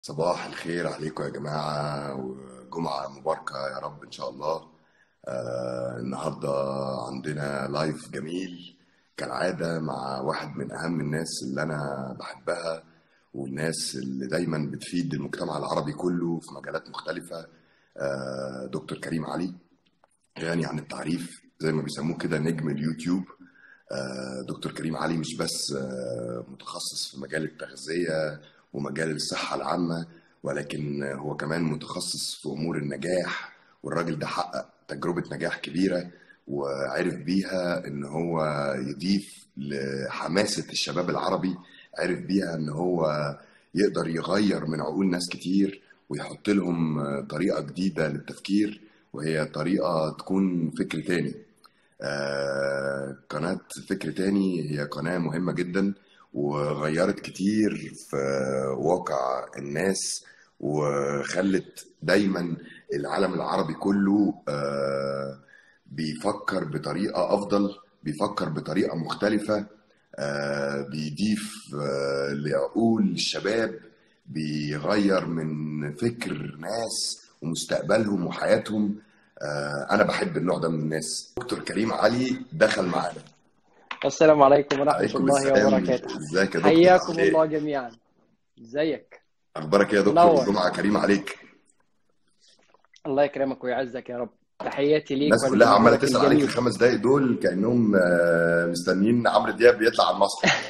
صباح الخير عليكم يا جماعة وجمعة مباركة يا رب إن شاء الله آه النهاردة عندنا لايف جميل كالعادة مع واحد من أهم الناس اللي أنا بحبها والناس اللي دايما بتفيد المجتمع العربي كله في مجالات مختلفة آه دكتور كريم علي غني عن التعريف زي ما بيسموه كده نجم اليوتيوب آه، دكتور كريم علي مش بس آه، متخصص في مجال التغذية ومجال الصحة العامة ولكن هو كمان متخصص في أمور النجاح والراجل ده حقق تجربة نجاح كبيرة وعرف بيها إن هو يضيف لحماسة الشباب العربي عرف بيها إن هو يقدر يغير من عقول ناس كتير ويحط لهم آه، طريقة جديدة للتفكير وهي طريقة تكون فكر تاني آه، قناة فكر تاني هي قناة مهمة جدا وغيرت كتير في واقع الناس وخلت دايما العالم العربي كله آه، بيفكر بطريقة أفضل بيفكر بطريقة مختلفة آه، بيضيف آه، لعقول الشباب بيغير من فكر ناس ومستقبلهم وحياتهم آه، انا بحب النوع ده من الناس دكتور كريم علي دخل معانا السلام عليكم ورحمة عليكم الله السلام وبركاته ازيك يا دكتور حياكم عامل ايه الله جميعا ازيك اخبارك ايه يا دكتور منور الجمعه كريم عليك الله يكرمك ويعزك يا رب تحياتي ليك الناس كلها عماله ولجمهورك تسال عليك الجميل الخمس دقايق دول كانهم آه، مستنيين عمرو دياب يطلع على المسرح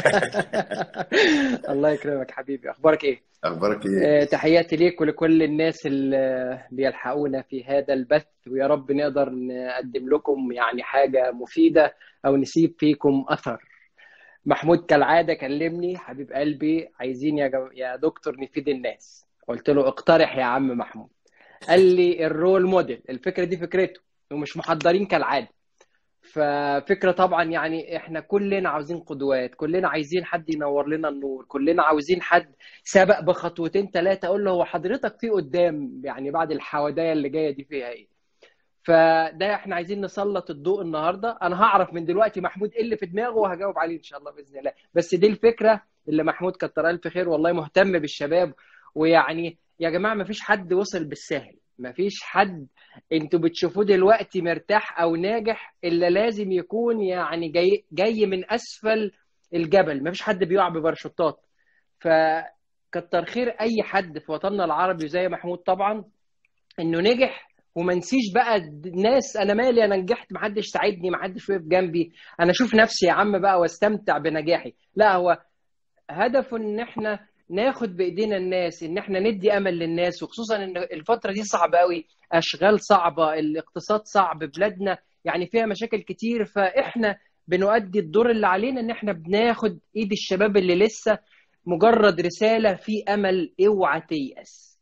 الله يكرمك حبيبي اخبارك ايه اخبارك ايه آه، تحياتي ليك ولكل الناس اللي بيلحقونا في هذا البث ويا رب نقدر نقدم لكم يعني حاجة مفيدة او نسيب فيكم اثر محمود كالعادة كلمني حبيب قلبي عايزين يا جم... يا دكتور نفيد الناس قلت له اقترح يا عم محمود قال لي الرول موديل الفكرة دي فكرته ومش محضرين كالعادة ففكرة طبعا يعني احنا كلنا عاوزين قدوات كلنا عايزين حد ينور لنا النور كلنا عاوزين حد سبق بخطوتين ثلاثة اقول له هو حضرتك في قدام يعني بعد الحوادية اللي جاية دي فيها ايه فده احنا عايزين نسلط الضوء النهارده انا هعرف من دلوقتي محمود ايه اللي في دماغه وهجاوب عليه ان شاء الله باذن الله بس دي الفكره اللي محمود كتر الف خير والله مهتم بالشباب ويعني يا جماعه ما فيش حد وصل بالسهل ما فيش حد انتوا بتشوفوه دلوقتي مرتاح او ناجح الا لازم يكون يعني جاي جاي من اسفل الجبل ما فيش حد بيقع بباراشوتات فكتر خير اي حد في وطننا العربي زي محمود طبعا انه نجح وما نسيش بقى الناس انا مالي انا نجحت محدش ساعدني محدش وقف جنبي انا اشوف نفسي يا عم بقى واستمتع بنجاحي لا هو هدفه ان احنا ناخد بايدينا الناس ان احنا ندي امل للناس وخصوصا ان الفتره دي صعبه قوي اشغال صعبه الاقتصاد صعب بلادنا يعني فيها مشاكل كتير فاحنا بنؤدي الدور اللي علينا ان احنا بناخد ايد الشباب اللي لسه مجرد رساله في امل اوعى تيأس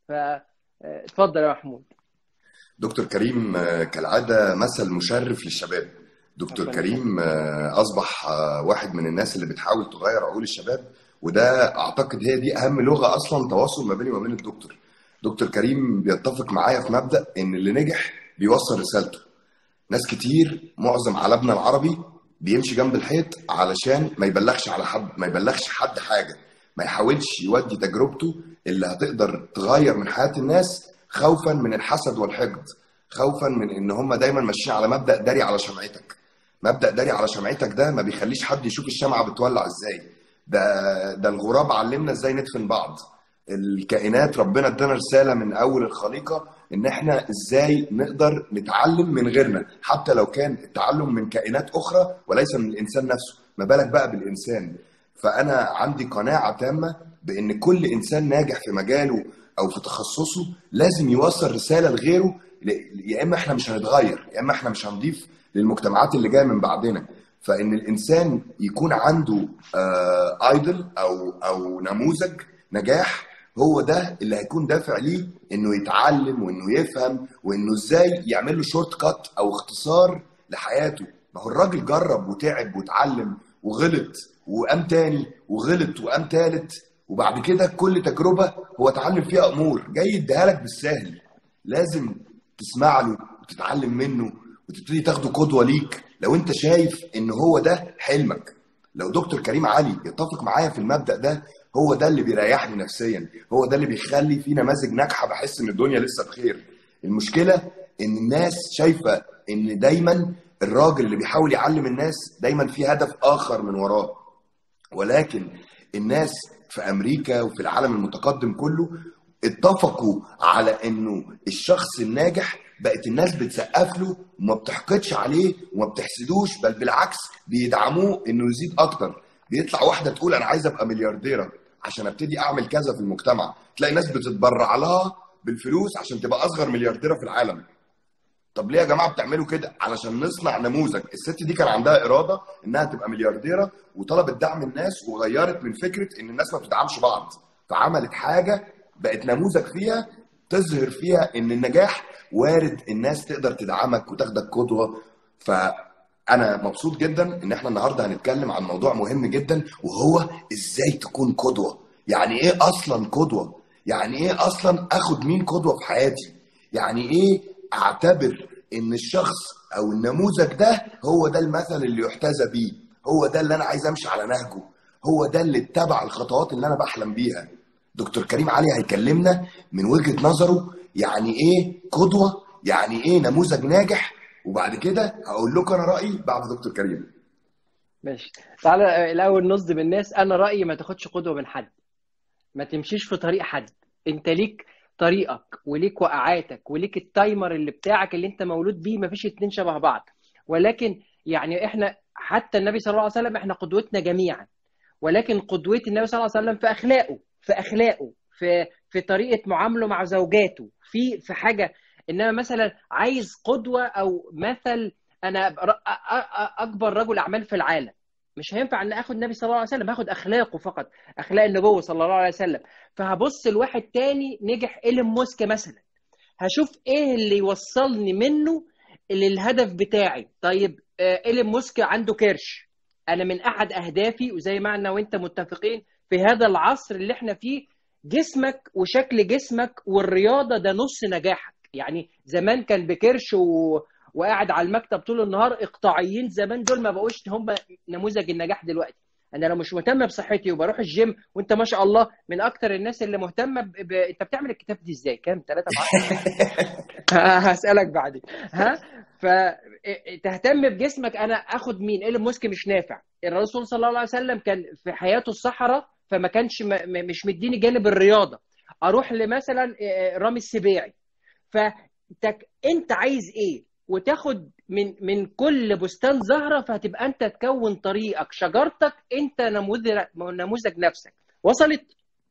فاتفضل يا محمود دكتور كريم آه، كالعاده مثل مشرف للشباب دكتور ربنا يخليك كريم آه، اصبح آه، واحد من الناس اللي بتحاول تغير عقول الشباب وده اعتقد هي دي اهم لغه اصلا تواصل ما بيني وما بين الدكتور دكتور كريم بيتفق معايا في مبدأ ان اللي نجح بيوصل رسالته ناس كتير معظم عالمنا العربي بيمشي جنب الحيط علشان ما يبلغش على حد ما يبلغش حد حاجه ما يحاولش يودي تجربته اللي هتقدر تغير من حياه الناس خوفا من الحسد والحقد خوفا من ان هم دايما ماشيين على مبدأ داري على شمعتك مبدأ داري على شمعتك ده ما بيخليش حد يشوف الشمعة بتولع ازاي ده ده الغراب علمنا ازاي ندفن بعض الكائنات ربنا ادانا رسالة من اول الخليقة ان احنا ازاي نقدر نتعلم من غيرنا حتى لو كان التعلم من كائنات اخرى وليس من الانسان نفسه ما بالك بقى بالانسان فانا عندي قناعة تامة بان كل انسان ناجح في مجاله او في تخصصه لازم يوصل رسالة لغيره ل- يا اما احنا مش هنتغير يا اما احنا مش هنضيف للمجتمعات اللي جايه من بعدنا فان الانسان يكون عنده ايدل او او نموذج نجاح هو ده اللي هيكون دافع ليه انه يتعلم وانه يفهم وانه ازاي يعمل له شورت كات او اختصار لحياته ما هو الراجل جرب وتعب واتعلم وغلط وقام تاني وغلط وقام تالت وبعد كده كل تجربه هو اتعلم فيها امور جاي يديها لك بالسهل لازم تسمع له وتتعلم منه وتبتدي تاخده قدوه ليك لو انت شايف ان هو ده حلمك لو دكتور كريم علي يتفق معايا في المبدأ ده هو ده اللي بيريحني نفسيا هو ده اللي بيخلي في نماذج ناجحه بحس ان الدنيا لسه بخير المشكله ان الناس شايفه ان دايما الراجل اللي بيحاول يعلم الناس دايما في هدف اخر من وراه ولكن الناس في امريكا وفي العالم المتقدم كله اتفقوا على انه الشخص الناجح بقت الناس بتسقف له وما بتحقدش عليه وما بتحسدوش بل بالعكس بيدعموه انه يزيد اكتر بيطلع واحده تقول انا عايز ابقى مليارديره عشان ابتدي اعمل كذا في المجتمع تلاقي ناس بتتبرع لها بالفلوس عشان تبقى اصغر مليارديره في العالم طب ليه يا جماعه بتعملوا كده علشان نصنع نموذج الست دي كان عندها اراده انها تبقى مليارديره وطلبت دعم الناس وغيرت من فكره ان الناس ما بتدعمش بعض فعملت حاجه بقت نموذج فيها تظهر فيها ان النجاح وارد الناس تقدر تدعمك وتاخدك قدوه فانا مبسوط جدا ان احنا النهارده هنتكلم عن موضوع مهم جدا وهو ازاي تكون قدوه يعني ايه اصلا قدوه يعني ايه اصلا اخد مين قدوه في حياتي يعني ايه اعتبر ان الشخص او النموذج ده هو ده المثل اللي يحتذى بيه هو ده اللي انا عايز امشي على نهجه هو ده اللي اتبع الخطوات اللي انا بحلم بيها دكتور كريم علي هيكلمنا من وجهة نظره يعني ايه قدوة يعني ايه نموذج ناجح وبعد كده هقول لكم انا رأيي بعد دكتور كريم ماشي تعالى الاول نصدم الناس انا رايي ما تاخدش قدوه من حد ما تمشيش في طريق حد انت ليك طريقك وليك وقعاتك وليك التايمر اللي بتاعك اللي انت مولود بيه ما فيش اتنين شبه بعض ولكن يعني احنا حتى النبي صلى الله عليه وسلم احنا قدوتنا جميعا ولكن قدوه النبي صلى الله عليه وسلم في اخلاقه في اخلاقه في في طريقه معامله مع زوجاته في في حاجه انما مثلا عايز قدوه او مثل انا ر- أ- أ- اكبر رجل اعمال في العالم مش هينفع ان اخد النبي صلى الله عليه وسلم هاخد اخلاقه فقط اخلاق النبوه صلى الله عليه وسلم فهبص لواحد تاني نجح ايلون موسك مثلا هشوف ايه اللي يوصلني منه للهدف بتاعي طيب آه، ايلون موسك عنده كرش انا من احد اهدافي وزي ما انا وانت متفقين في هذا العصر اللي احنا فيه جسمك وشكل جسمك والرياضه ده نص نجاحك يعني زمان كان بكرش و... وقاعد على المكتب طول النهار اقطاعيين زمان دول ما بقوش هم نموذج النجاح دلوقتي انا لو مش مهتم بصحتي وبروح الجيم وانت ما شاء الله من اكتر الناس اللي مهتمه ب... ب... انت بتعمل الكتاب دي ازاي كام ثلاثة هسألك بعدين ها فتهتم بجسمك انا اخد مين ايلون موسك مش نافع الرسول صلى الله عليه وسلم كان في حياته الصحراء فما كانش م... م- مش مديني جانب الرياضه اروح لمثلا آه، رامي السباعي فتك انت عايز ايه وتاخد من من كل بستان زهره فهتبقى انت تكون طريقك شجرتك انت نموذج نموذج نفسك وصلت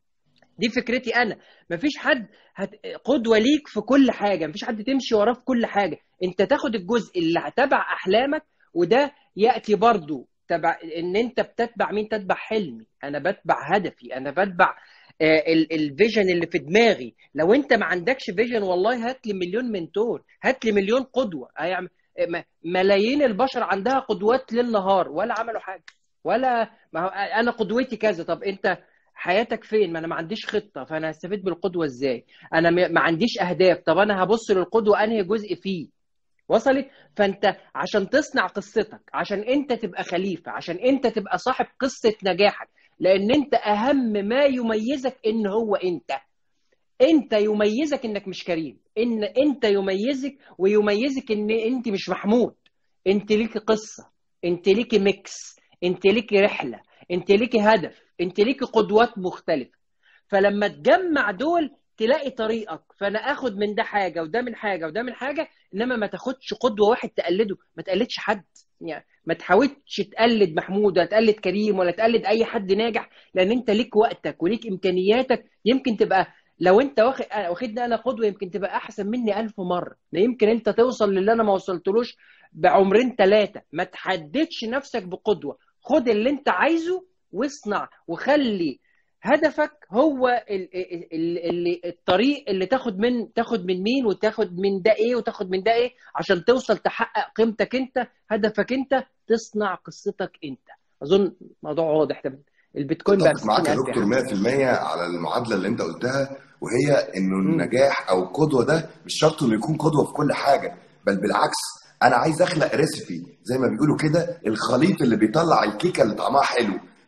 دي فكرتي انا مفيش حد هت... قدوه ليك في كل حاجه مفيش حد تمشي وراه في كل حاجه انت تاخد الجزء اللي هتبع احلامك وده ياتي برضو تبع ان انت بتتبع مين تتبع حلمي انا بتبع هدفي انا بتبع آه، ال- الفيجن اللي في دماغي لو انت ما عندكش فيجن والله هات لي مليون منتور هات لي مليون قدوه هيعمل آه، م- ملايين البشر عندها قدوات ليل نهار ولا عملوا حاجه ولا ما هو انا قدوتي كذا طب انت حياتك فين ما انا ما عنديش خطه فانا هستفيد بالقدوه ازاي انا م- ما عنديش اهداف طب انا هبص للقدوه انهي جزء فيه وصلت فانت عشان تصنع قصتك عشان انت تبقى خليفه عشان انت تبقى صاحب قصه نجاحك لان انت اهم ما يميزك ان هو انت انت يميزك انك مش كريم ان انت يميزك ويميزك ان انت مش محمود انت ليك قصه انت ليك ميكس انت ليك رحله انت ليك هدف انت ليك قدوات مختلفه فلما تجمع دول تلاقي طريقك فانا اخد من ده حاجه وده من حاجه وده من حاجه انما ما تاخدش قدوه واحد تقلده ما تقلدش حد يعني ما تحاولش تقلد محمود ولا تقلد كريم ولا تقلد اي حد ناجح لان انت ليك وقتك وليك امكانياتك يمكن تبقى لو انت واخد واخدني انا قدوه يمكن تبقى احسن مني ألف مره ده يمكن انت توصل للي انا ما وصلتلوش بعمرين ثلاثه ما تحددش نفسك بقدوه خد اللي انت عايزه واصنع وخلي هدفك هو ال ال ال الطريق اللي تاخد من تاخد من مين وتاخد من ده ايه وتاخد من ده ايه عشان توصل تحقق قيمتك انت هدفك انت تصنع قصتك انت اظن موضوع واضح ده البيتكوين بقى اتفق معاك يا 60000 يا دكتور عم 100% على المعادله اللي انت قلتها وهي انه مم. النجاح او القدوه ده مش شرط انه يكون قدوه في كل حاجه بل بالعكس انا عايز اخلق ريسيبي زي ما بيقولوا كده الخليط اللي بيطلع الكيكه اللي طعمها حلو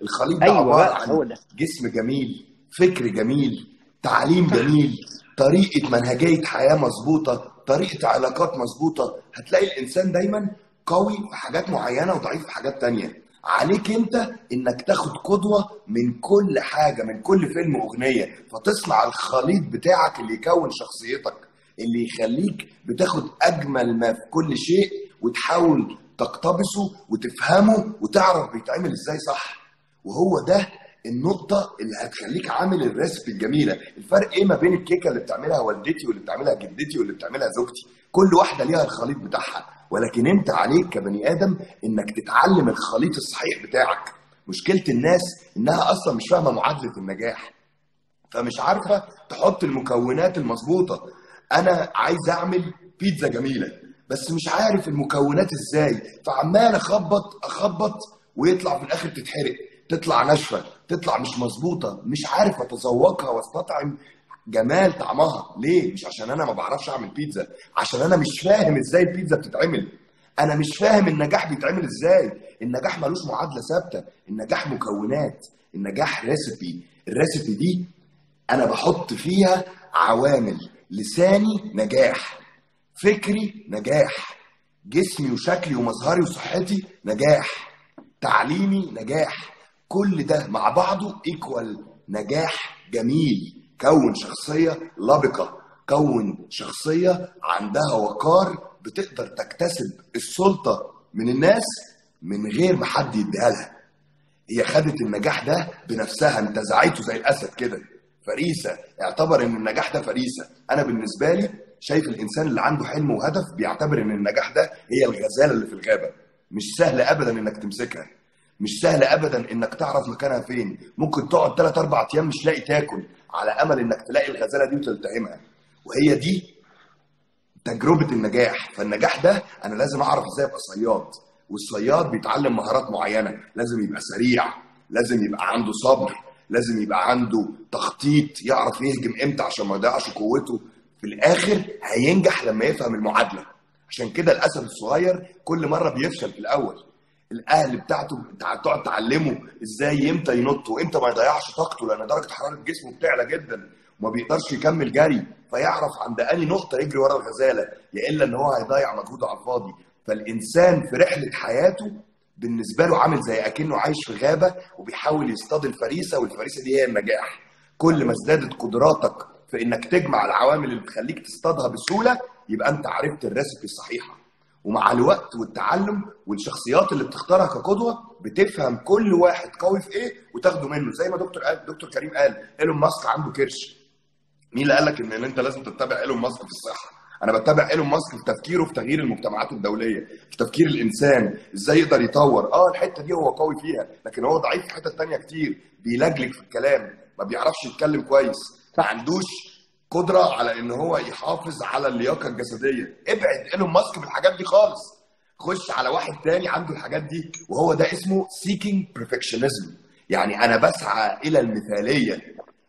الخليط ده ايوه عباره بقى عن هو ده جسم جميل فكر جميل تعليم جميل طريقه منهجيه حياه مظبوطه طريقه علاقات مظبوطه هتلاقي الانسان دايما قوي في حاجات معينه وضعيف في حاجات تانية عليك انت انك تاخد قدوه من كل حاجه من كل فيلم واغنيه فتصنع الخليط بتاعك اللي يكون شخصيتك اللي يخليك بتاخد اجمل ما في كل شيء وتحاول تقتبسه وتفهمه وتعرف بيتعمل ازاي صح وهو ده النقطة اللي هتخليك عامل الريسبي الجميلة، الفرق ايه ما بين الكيكة اللي بتعملها والدتي واللي بتعملها جدتي واللي بتعملها زوجتي، كل واحدة ليها الخليط بتاعها، ولكن انت عليك كبني ادم انك تتعلم الخليط الصحيح بتاعك. مشكلة الناس انها اصلا مش فاهمة معادلة النجاح، فمش عارفه تحط المكونات المظبوطه انا عايز اعمل بيتزا جميله بس مش عارف المكونات ازاي فعمال اخبط اخبط ويطلع في الاخر تتحرق تطلع ناشفه تطلع مش مظبوطه مش عارف اتذوقها واستطعم جمال طعمها ليه مش عشان انا ما بعرفش اعمل بيتزا عشان انا مش فاهم ازاي البيتزا بتتعمل انا مش فاهم النجاح بيتعمل ازاي النجاح ملوش معادله ثابته النجاح مكونات النجاح ريسيبي الريسيبي دي انا بحط فيها عوامل لساني نجاح فكري نجاح جسمي وشكلي ومظهري وصحتي نجاح تعليمي نجاح كل ده مع بعضه ايكوال نجاح جميل كون شخصية لبقة كون شخصية عندها وقار بتقدر تكتسب السلطة من الناس من غير ما حد يديها لها هي خدت النجاح ده بنفسها انتزعته زي الاسد كده فريسه اعتبر ان النجاح ده فريسه انا بالنسبه لي شايف الانسان اللي عنده حلم وهدف بيعتبر ان النجاح ده هي الغزاله اللي في الغابه مش سهل ابدا انك تمسكها مش سهل ابدا انك تعرف مكانها فين ممكن تقعد 3 4 ايام مش لاقي تاكل على امل انك تلاقي الغزاله دي وتلتهمها وهي دي تجربه النجاح فالنجاح ده انا لازم اعرف ازاي ابقى صياد والصياد بيتعلم مهارات معينه لازم يبقى سريع لازم يبقى عنده صبر لازم يبقى عنده تخطيط يعرف يهجم امتى عشان ما يضيعش قوته في الاخر هينجح لما يفهم المعادله عشان كده الاسد الصغير كل مره بيفشل في الاول الاهل بتاعته تقعد تعلمه ازاي امتى ينط وامتى ما يضيعش طاقته لان درجه حراره جسمه بتعلى جدا وما بيقدرش يكمل جري فيعرف عند انهي نقطه يجري ورا الغزاله يا الا ان هو هيضيع مجهوده على الفاضي فالانسان في رحله حياته بالنسبه له عامل زي اكنه عايش في غابه وبيحاول يصطاد الفريسه والفريسه دي هي النجاح كل ما ازدادت قدراتك في انك تجمع العوامل اللي بتخليك تصطادها بسهوله يبقى انت عرفت الريسبي الصحيحه ومع الوقت والتعلم والشخصيات اللي بتختارها كقدوه بتفهم كل واحد قوي في ايه وتاخده منه زي ما دكتور قال دكتور كريم قال ايلون ماسك عنده كرش مين اللي قال لك ان انت لازم تتبع ايلون ماسك في الصحه انا بتبع ايلون ماسك في تفكيره في تغيير المجتمعات الدوليه في تفكير الانسان ازاي يقدر يطور اه الحته دي هو قوي فيها لكن هو ضعيف في حتت تانية كتير بيلجلج في الكلام ما بيعرفش يتكلم كويس ما عندوش قدره على ان هو يحافظ على اللياقه الجسديه ابعد ايلون ماسك من الحاجات دي خالص خش على واحد تاني عنده الحاجات دي وهو ده اسمه seeking perfectionism يعني انا بسعى الى المثاليه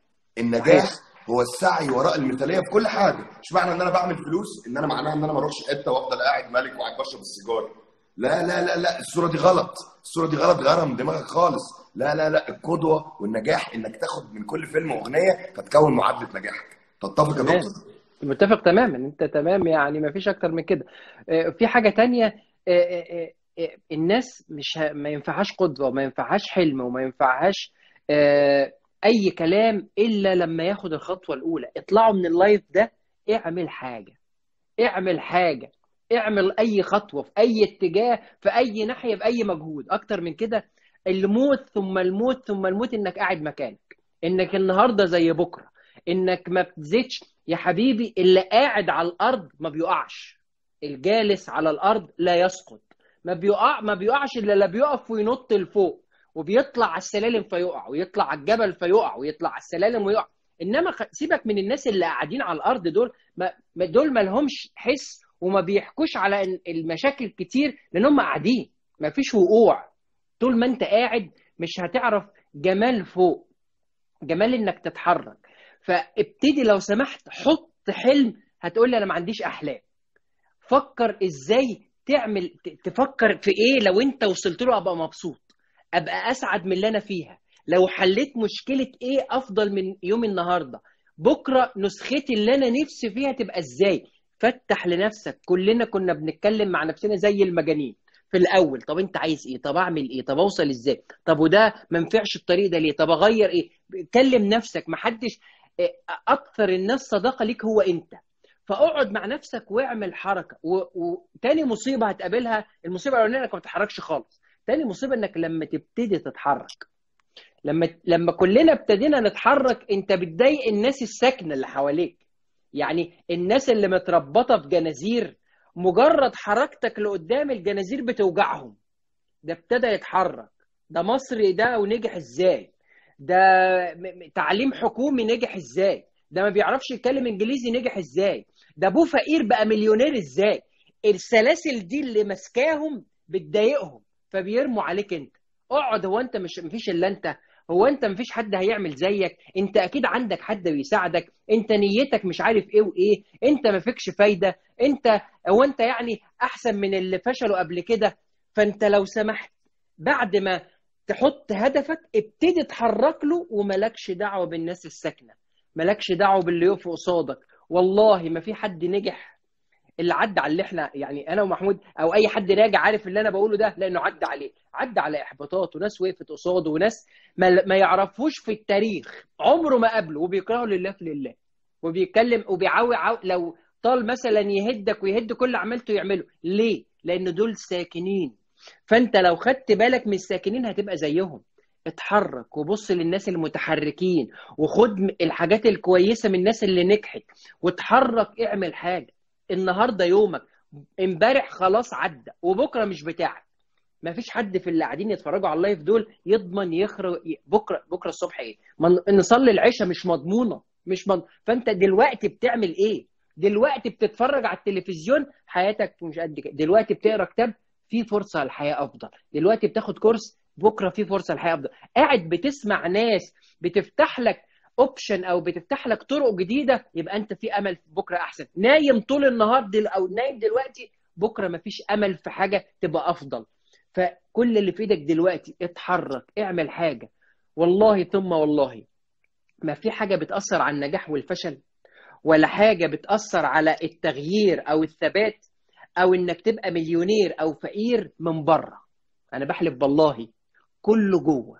النجاح هو السعي وراء المثاليه في كل حاجه مش معنى ان انا بعمل فلوس ان انا معناها ان انا ما اروحش حته وافضل قاعد مالك وقاعد بشرب السيجاره لا لا لا لا الصوره دي غلط الصوره دي غلط غيرها من دماغك خالص لا لا لا القدوه والنجاح انك تاخد من كل فيلم واغنيه فتكون معادله نجاحك تتفق يا تمام دكتور متفق تماما انت تمام يعني ما فيش اكتر من كده آه، في حاجة تانية آه، آه، آه، الناس مش ه... ما ينفعهاش قدوة وما ينفعهاش حلم وما ينفعهاش آه، اي كلام الا لما ياخد الخطوة الاولى اطلعوا من اللايف ده اعمل حاجة اعمل حاجة اعمل اي خطوة في اي اتجاه في اي ناحية باي مجهود اكتر من كده الموت ثم الموت ثم الموت انك قاعد مكانك انك النهاردة زي بكرة انك ما بتزيدش يا حبيبي اللي قاعد على الارض ما بيقعش الجالس على الارض لا يسقط ما بيقع ما بيقعش الا لا بيقف وينط لفوق وبيطلع على السلالم فيقع ويطلع على الجبل فيقع ويطلع على السلالم ويقع انما خ- سيبك من الناس اللي قاعدين على الارض دول ما ما- دول ما لهمش حس وما بيحكوش على إن- المشاكل كتير لان هم قاعدين ما فيش وقوع طول ما انت قاعد مش هتعرف جمال فوق جمال انك تتحرك فابتدي لو سمحت حط حلم هتقول لي انا ما عنديش احلام فكر ازاي تعمل ت- تفكر في ايه لو انت وصلت له ابقى مبسوط ابقى اسعد من اللي انا فيها لو حليت مشكله ايه افضل من يوم النهارده بكره نسختي اللي انا نفسي فيها تبقى ازاي فتح لنفسك كلنا كنا بنتكلم مع نفسنا زي المجانين في الاول طب انت عايز ايه طب اعمل ايه طب اوصل ازاي طب وده ما ينفعش الطريق ده ليه طب اغير ايه كلم نفسك محدش إيه، اكثر الناس صداقه ليك هو انت فاقعد مع نفسك واعمل حركه و- وتاني مصيبه هتقابلها المصيبه الاولانيه انك ما تتحركش خالص تاني مصيبه انك لما تبتدي تتحرك لما لما كلنا ابتدينا نتحرك انت بتضايق الناس الساكنه اللي حواليك يعني الناس اللي متربطه في جنازير مجرد حركتك لقدام الجنازير بتوجعهم ده ابتدى يتحرك ده مصري ده ونجح ازاي ده م- م- تعليم حكومي نجح ازاي ده ما بيعرفش يتكلم انجليزي نجح ازاي ده ابوه فقير بقى مليونير ازاي السلاسل دي اللي ماسكاهم بتضايقهم فبيرموا عليك انت اقعد هو انت مش مفيش الا انت هو انت مفيش حد هيعمل زيك انت اكيد عندك حد بيساعدك انت نيتك مش عارف ايه وايه انت ما فيكش فايده انت هو انت يعني احسن من اللي فشلوا قبل كده فانت لو سمحت بعد ما تحط هدفك ابتدي اتحرك له وملكش دعوه بالناس الساكنه ملكش دعوه باللي يقف قصادك والله ما في حد نجح اللي عدى على اللي احنا يعني انا ومحمود او اي حد راجع عارف اللي انا بقوله ده لانه عدى عليه عدى على احباطات وناس وقفت قصاده وناس ما, ما يعرفوش في التاريخ عمره ما قابله وبيكرهه لله في لله وبيتكلم وبيعاوي عاو لو طال مثلا يهدك ويهد كل عملته يعمله ليه لان دول ساكنين فانت لو خدت بالك من الساكنين هتبقى زيهم اتحرك وبص للناس المتحركين وخد م- الحاجات الكويسه من الناس اللي نجحت واتحرك اعمل حاجه النهارده يومك امبارح خلاص عدى وبكره مش بتاعك ما فيش حد في اللي قاعدين يتفرجوا على اللايف دول يضمن يخرج بكره بكره الصبح ايه ما نصلي العشاء مش مضمونه مش مض... فانت دلوقتي بتعمل ايه دلوقتي بتتفرج على التلفزيون حياتك مش قد كده دلوقتي بتقرا كتاب في فرصه للحياه افضل دلوقتي بتاخد كورس بكره في فرصه للحياه افضل قاعد بتسمع ناس بتفتح لك اوبشن او بتفتح لك طرق جديده يبقى انت في امل بكره احسن نايم طول النهار دل او نايم دلوقتي بكره مفيش امل في حاجه تبقى افضل فكل اللي في ايدك دلوقتي اتحرك اعمل حاجه والله ثم والله ما في حاجه بتاثر على النجاح والفشل ولا حاجه بتاثر على التغيير او الثبات او انك تبقى مليونير او فقير من بره انا بحلف بالله كله جوه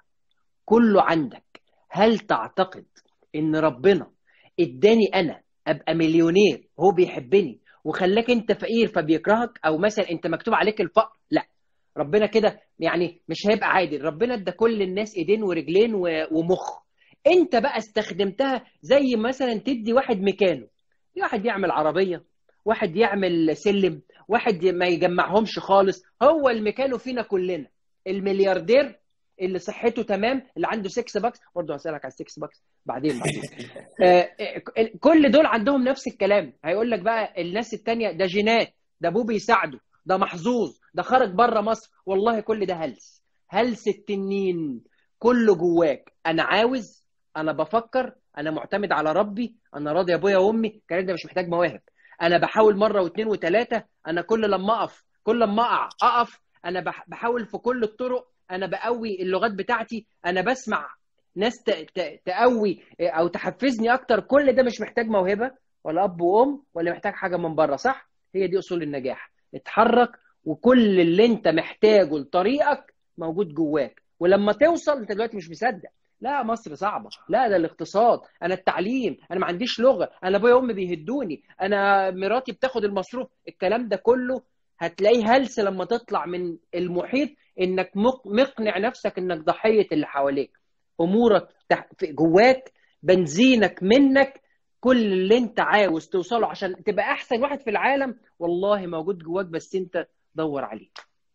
كله عندك هل تعتقد ان ربنا اداني انا ابقى مليونير هو بيحبني وخلاك انت فقير فبيكرهك او مثلا انت مكتوب عليك الفقر لا ربنا كده يعني مش هيبقى عادل ربنا ادى كل الناس ايدين ورجلين و- ومخ انت بقى استخدمتها زي مثلا تدي واحد مكانه واحد يعمل عربيه واحد يعمل سلم واحد ما يجمعهمش خالص هو المكانه فينا كلنا الملياردير اللي صحته تمام اللي عنده 6 باكس برضه هسألك على 6 باكس بعدين بعدين آه، آه، كل دول عندهم نفس الكلام هيقول لك بقى الناس التانية ده جينات ده ابوه بيساعده ده محظوظ ده خرج بره مصر والله كل ده هلس هلس التنين كله جواك انا عاوز انا بفكر انا معتمد على ربي انا راضي ابويا وامي الكلام ده مش محتاج مواهب انا بحاول مره واثنين وثلاثه انا كل لما اقف كل لما اقع اقف انا بح- بحاول في كل الطرق انا بقوي اللغات بتاعتي انا بسمع ناس ت- ت- تقوي او تحفزني اكتر كل ده مش محتاج موهبه ولا اب وام ولا محتاج حاجه من بره صح هي دي اصول النجاح اتحرك وكل اللي انت محتاجه لطريقك موجود جواك ولما توصل انت دلوقتي مش مصدق لا مصر صعبه لا ده الاقتصاد انا التعليم انا ما عنديش لغه انا ابويا وامي بيهدوني انا مراتي بتاخد المصروف الكلام ده كله هتلاقيه هلس لما تطلع من المحيط انك مق- مقنع نفسك انك ضحيه اللي حواليك امورك تح- في- جواك بنزينك منك كل اللي انت عاوز توصله عشان تبقى احسن واحد في العالم والله موجود جواك بس انت دور عليه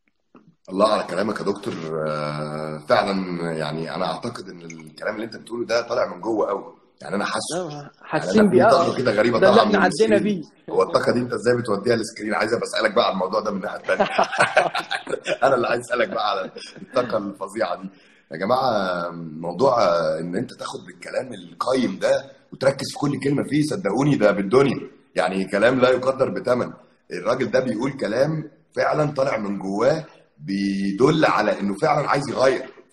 الله على كلامك يا دكتور آه، فعلا يعني انا اعتقد ان الكلام اللي انت بتقوله ده طالع من جوه قوي يعني انا حاسه آه، يعني حاسين انا في بيه طاقه اه كده غريبه ده اللي طالعه احنا من عدينا السكرين بيه هو الطاقه دي انت ازاي بتوديها للسكرين عايز ابقى اسالك بقى على الموضوع ده من الناحيه الثانيه انا اللي عايز اسالك بقى على الطاقه الفظيعه دي يا جماعه موضوع ان انت تاخد بالكلام القايم ده وتركز في كل كلمه فيه صدقوني ده بالدنيا يعني كلام لا يقدر بثمن الراجل ده بيقول كلام فعلا طالع من جواه بيدل على انه فعلا عايز يغير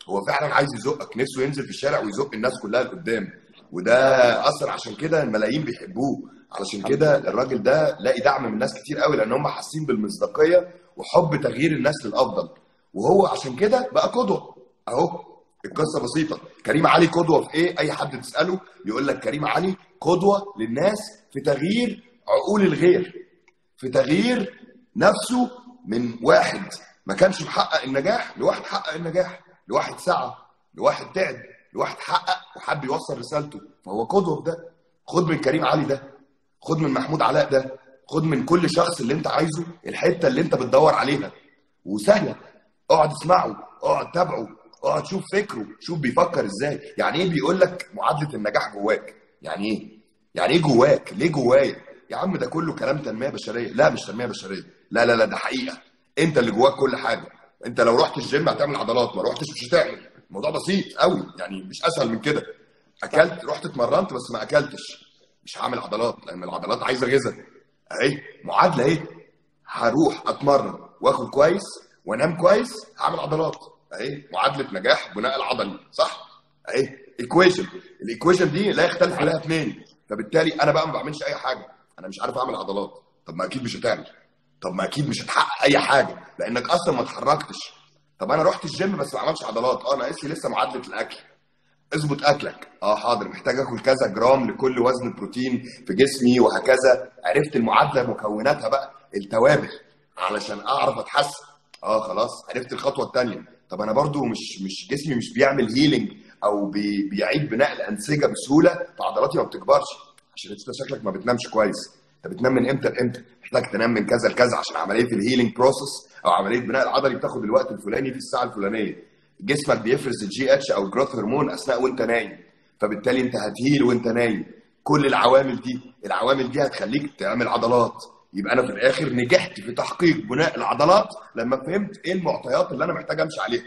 هو فعلا عايز يزقك نفسه ينزل في الشارع ويزق الناس كلها لقدام وده اثر عشان كده الملايين بيحبوه علشان كده الراجل ده لاقي دعم من ناس كتير قوي لان هم حاسين بالمصداقيه وحب تغيير الناس للافضل وهو عشان كده بقى قدوه اهو القصه بسيطه كريم علي قدوه في ايه اي حد تساله يقول لك كريم علي قدوه للناس في تغيير عقول الغير في تغيير نفسه من واحد ما كانش محقق النجاح لواحد حقق النجاح لواحد سعى لواحد تعب لواحد حقق وحب يوصل رسالته فهو قدوه في ده خد من كريم علي ده خد من محمود علاء ده خد من كل شخص اللي انت عايزه الحته اللي انت بتدور عليها وسهله اقعد اسمعه اقعد تابعه اقعد شوف فكره شوف بيفكر ازاي يعني ايه بيقول لك معادله النجاح جواك يعني ايه يعني ايه جواك ليه جوايا يا عم ده كله كلام تنميه بشريه لا مش تنميه بشريه لا لا لا ده حقيقه انت اللي جواك كل حاجه انت لو رحت الجيم هتعمل عضلات ما رحتش مش هتعمل الموضوع بسيط قوي يعني مش اسهل من كده اكلت رحت اتمرنت بس ما اكلتش مش هعمل عضلات لان العضلات عايزه غذاء اهي معادله اهي هروح اتمرن واكل كويس وانام كويس هعمل عضلات اهي معادله نجاح بناء العضلي صح اهي ايكويشن الايكويشن دي لا يختلف عليها اثنين فبالتالي انا بقى ما بعملش اي حاجه انا مش عارف اعمل عضلات طب ما اكيد مش هتعمل طب ما اكيد مش هتحقق اي حاجه لانك اصلا ما اتحركتش طب انا رحت الجيم بس ما عملتش عضلات اه ناقص لي لسه معادله الاكل اظبط اكلك اه حاضر محتاج اكل كذا جرام لكل وزن بروتين في جسمي وهكذا عرفت المعادله مكوناتها بقى التوابل علشان اعرف اتحسن اه خلاص عرفت الخطوه الثانيه طب انا برضو مش مش جسمي مش بيعمل هيلينج او بي بيعيد بناء الانسجه بسهوله فعضلاتي ما بتكبرش عشان انت شكلك ما بتنامش كويس انت بتنام من امتى لامتى محتاج تنام من كذا لكذا عشان عمليه الهيلينج بروسس او عمليه بناء العضلي بتاخد الوقت الفلاني في الساعه الفلانيه جسمك بيفرز الجي اتش او الجروث هرمون اثناء وانت نايم فبالتالي انت هتهيل وانت نايم كل العوامل دي العوامل دي هتخليك تعمل عضلات يبقى انا في الاخر نجحت في تحقيق بناء العضلات لما فهمت ايه المعطيات اللي انا محتاج امشي عليها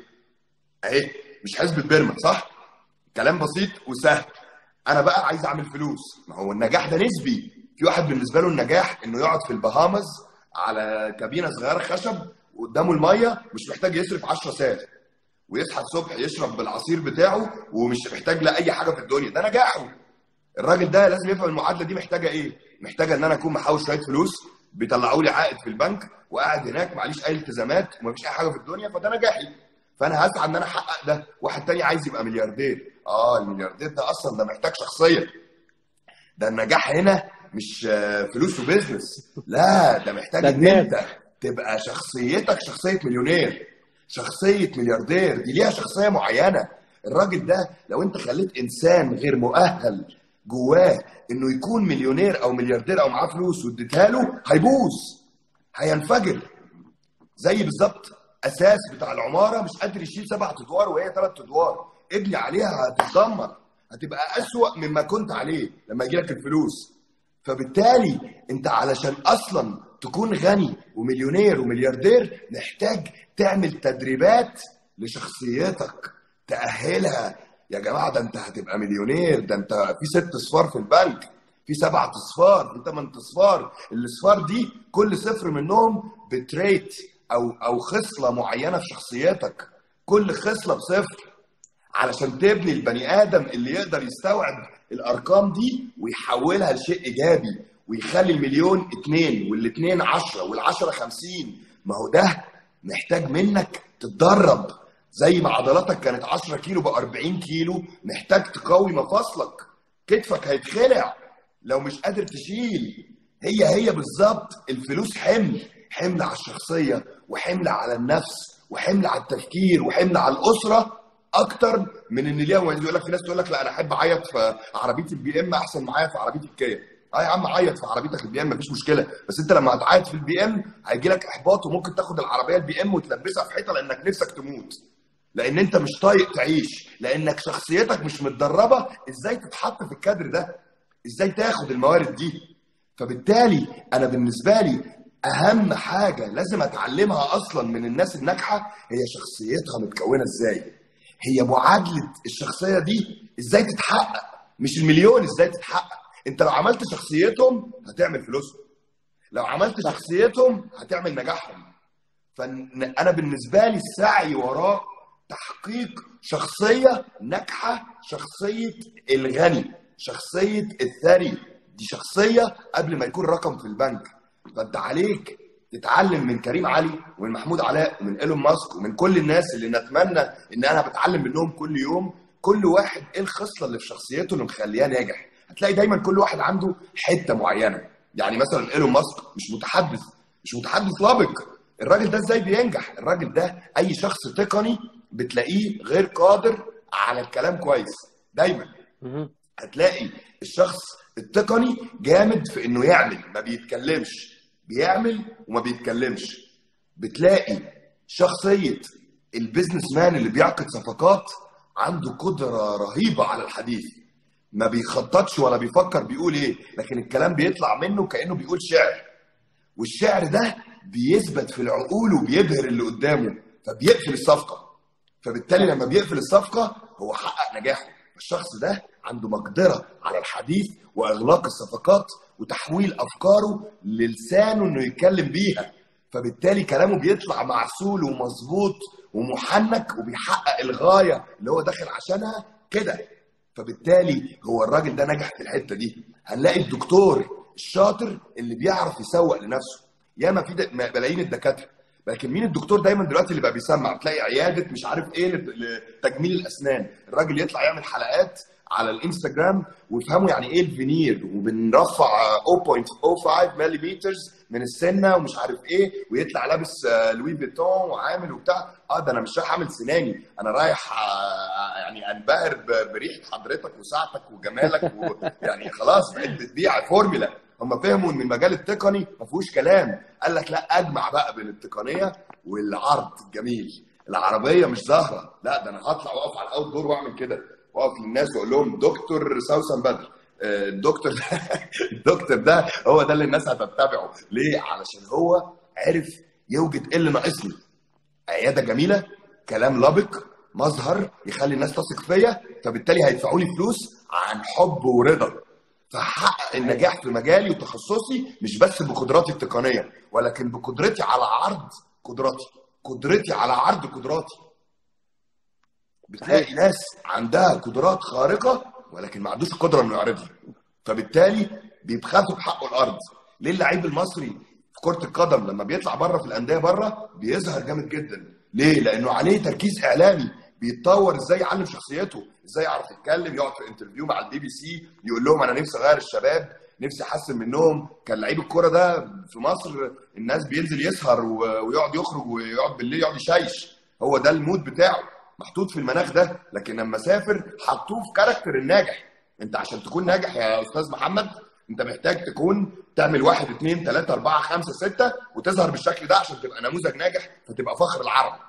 اهي مش حسبة بيرما صح كلام بسيط وسهل انا بقى عايز اعمل فلوس ما هو النجاح ده نسبي في واحد بالنسبه له النجاح انه يقعد في البهامز على كابينه صغيره خشب وقدامه الميه مش محتاج يصرف 10 ساعات ويصحى الصبح يشرب بالعصير بتاعه ومش محتاج لاي حاجه في الدنيا ده نجاحه الراجل ده لازم يفهم المعادله دي محتاجه ايه محتاجه ان انا اكون محوش شويه فلوس بيطلعوا لي عائد في البنك وقاعد هناك معليش اي التزامات ومفيش اي حاجه في الدنيا فده نجاحي فانا هسعى ان انا احقق ده واحد تاني عايز يبقى ملياردير اه الملياردير ده اصلا ده محتاج شخصيه ده النجاح هنا مش آه، فلوس وبزنس لا ده محتاج ده ان دماغ. انت تبقى شخصيتك شخصيه مليونير شخصيه ملياردير دي ليها شخصيه معينه الراجل ده لو انت خليت انسان غير مؤهل جواه انه يكون مليونير او ملياردير او معاه فلوس واديتها له هيبوظ هينفجر زي بالظبط اساس بتاع العماره مش قادر يشيل سبع ادوار وهي ثلاث ادوار ابني عليها هتتدمر هتبقى اسوأ مما كنت عليه لما يجي لك الفلوس فبالتالي انت علشان اصلا تكون غني ومليونير وملياردير محتاج تعمل تدريبات لشخصيتك تأهلها يا جماعة ده انت هتبقى مليونير ده انت في ست اصفار في البنك في سبعة اصفار في ثمان اصفار الاصفار دي كل صفر منهم بتريت او او خصلة معينة في شخصيتك كل خصلة بصفر علشان تبني البني ادم اللي يقدر يستوعب الارقام دي ويحولها لشيء ايجابي ويخلي المليون اتنين والاتنين عشرة والعشرة خمسين ما هو ده محتاج منك تتدرب زي ما عضلاتك كانت 10 كيلو ب 40 كيلو محتاج تقوي مفاصلك كتفك هيتخلع لو مش قادر تشيل هي هي بالظبط الفلوس حمل حمل على الشخصية وحمل على النفس وحمل على التفكير وحمل على الأسرة اكتر من ان ليها مميزات يقول لك في ناس تقول لك لا انا احب اعيط في عربيتي البي ام احسن معايا في عربيتي الكيا اه يا عم عيط في عربيتك البي ام مفيش مشكله بس انت لما هتعيط في البي ام هيجي لك احباط وممكن تاخد العربيه البي ام وتلبسها في حيطه لانك نفسك تموت لان انت مش طايق تعيش لانك شخصيتك مش متدربه ازاي تتحط في الكادر ده ازاي تاخد الموارد دي فبالتالي انا بالنسبه لي اهم حاجه لازم اتعلمها اصلا من الناس الناجحه هي شخصيتها متكونه ازاي هي معادله الشخصيه دي ازاي تتحقق مش المليون ازاي تتحقق انت لو عملت شخصيتهم هتعمل فلوسهم لو عملت شخصيتهم هتعمل نجاحهم فانا بالنسبه لي السعي وراه تحقيق شخصيه ناجحه شخصيه الغني شخصيه الثري دي شخصيه قبل ما يكون رقم في البنك فانت عليك تتعلم من كريم علي ومن محمود علاء ومن ايلون ماسك ومن كل الناس اللي نتمنى ان انا بتعلم منهم كل يوم كل واحد ايه الخصله اللي في شخصيته اللي مخلياه ناجح هتلاقي دايما كل واحد عنده حته معينه يعني مثلا ايلون ماسك مش متحدث مش متحدث لابق الراجل ده ازاي بينجح الراجل ده اي شخص تقني بتلاقيه غير قادر على الكلام كويس دايما مهم. هتلاقي الشخص التقني جامد في انه يعمل ما بيتكلمش بيعمل وما بيتكلمش بتلاقي شخصية البيزنس مان اللي بيعقد صفقات عنده قدرة رهيبة على الحديث ما بيخططش ولا بيفكر بيقول ايه لكن الكلام بيطلع منه كأنه بيقول شعر والشعر ده بيثبت في العقول وبيبهر اللي قدامه فبيقفل الصفقة فبالتالي لما بيقفل الصفقة هو حقق نجاحه الشخص ده عنده مقدرة على الحديث وإغلاق الصفقات وتحويل أفكاره للسانه إنه يتكلم بيها فبالتالي كلامه بيطلع معسول ومظبوط ومحنك وبيحقق الغاية اللي هو داخل عشانها كده فبالتالي هو الراجل ده نجح في الحتة دي هنلاقي الدكتور الشاطر اللي بيعرف يسوق لنفسه ياما في د- ملايين الدكاترة لكن مين الدكتور دايما دلوقتي اللي بقى بيسمع تلاقي عياده مش عارف ايه لت- لتجميل الاسنان الراجل يطلع يعمل حلقات على الانستجرام ويفهموا يعني ايه الفينير وبنرفع 0.05 ملم من السنه ومش عارف ايه ويطلع لابس آه، لوي فيتون وعامل وبتاع اه ده انا مش رايح اعمل سناني انا رايح آه، يعني انبهر ب- بريحه حضرتك وساعتك وجمالك ويعني خلاص بقيت بتبيع فورمولا هم فهموا ان المجال التقني ما فيهوش كلام قال لك لا اجمع بقى بين التقنيه والعرض الجميل العربيه مش ظاهره لا ده انا هطلع واقف على الاوت دور واعمل كده واقف للناس واقول لهم دكتور سوسن بدر آه، الدكتور ده الدكتور ده هو ده اللي الناس هتتبعه ليه علشان هو عرف يوجد ايه اللي ناقصني عياده جميله كلام لبق مظهر يخلي الناس تثق فيا فبالتالي هيدفعوا لي فلوس عن حب ورضا فهحقق النجاح في مجالي وتخصصي مش بس بقدراتي التقنيه ولكن بقدرتي على عرض قدراتي قدرتي على عرض قدراتي بتلاقي ناس عندها قدرات خارقه ولكن ما عندوش القدره انه يعرضها فبالتالي بيبخسوا بحقه الارض ليه اللعيب المصري في كره القدم لما بيطلع بره في الانديه بره بيظهر جامد جدا ليه لانه عليه تركيز اعلامي بيتطور ازاي يعلم شخصيته ازاي يعرف يتكلم يقعد في انترفيو مع البي بي سي يقول لهم انا نفسي اغير الشباب نفسي احسن منهم كان لعيب الكوره ده في مصر الناس بينزل يسهر و- ويقعد يخرج ويقعد بالليل يقعد يشيش هو ده المود بتاعه محطوط في المناخ ده لكن لما سافر حطوه في كاركتر الناجح انت عشان تكون ناجح يا استاذ محمد انت محتاج تكون تعمل واحد اثنين ثلاثة أربعة خمسة ستة وتظهر بالشكل ده عشان تبقى نموذج ناجح فتبقى فخر العرب.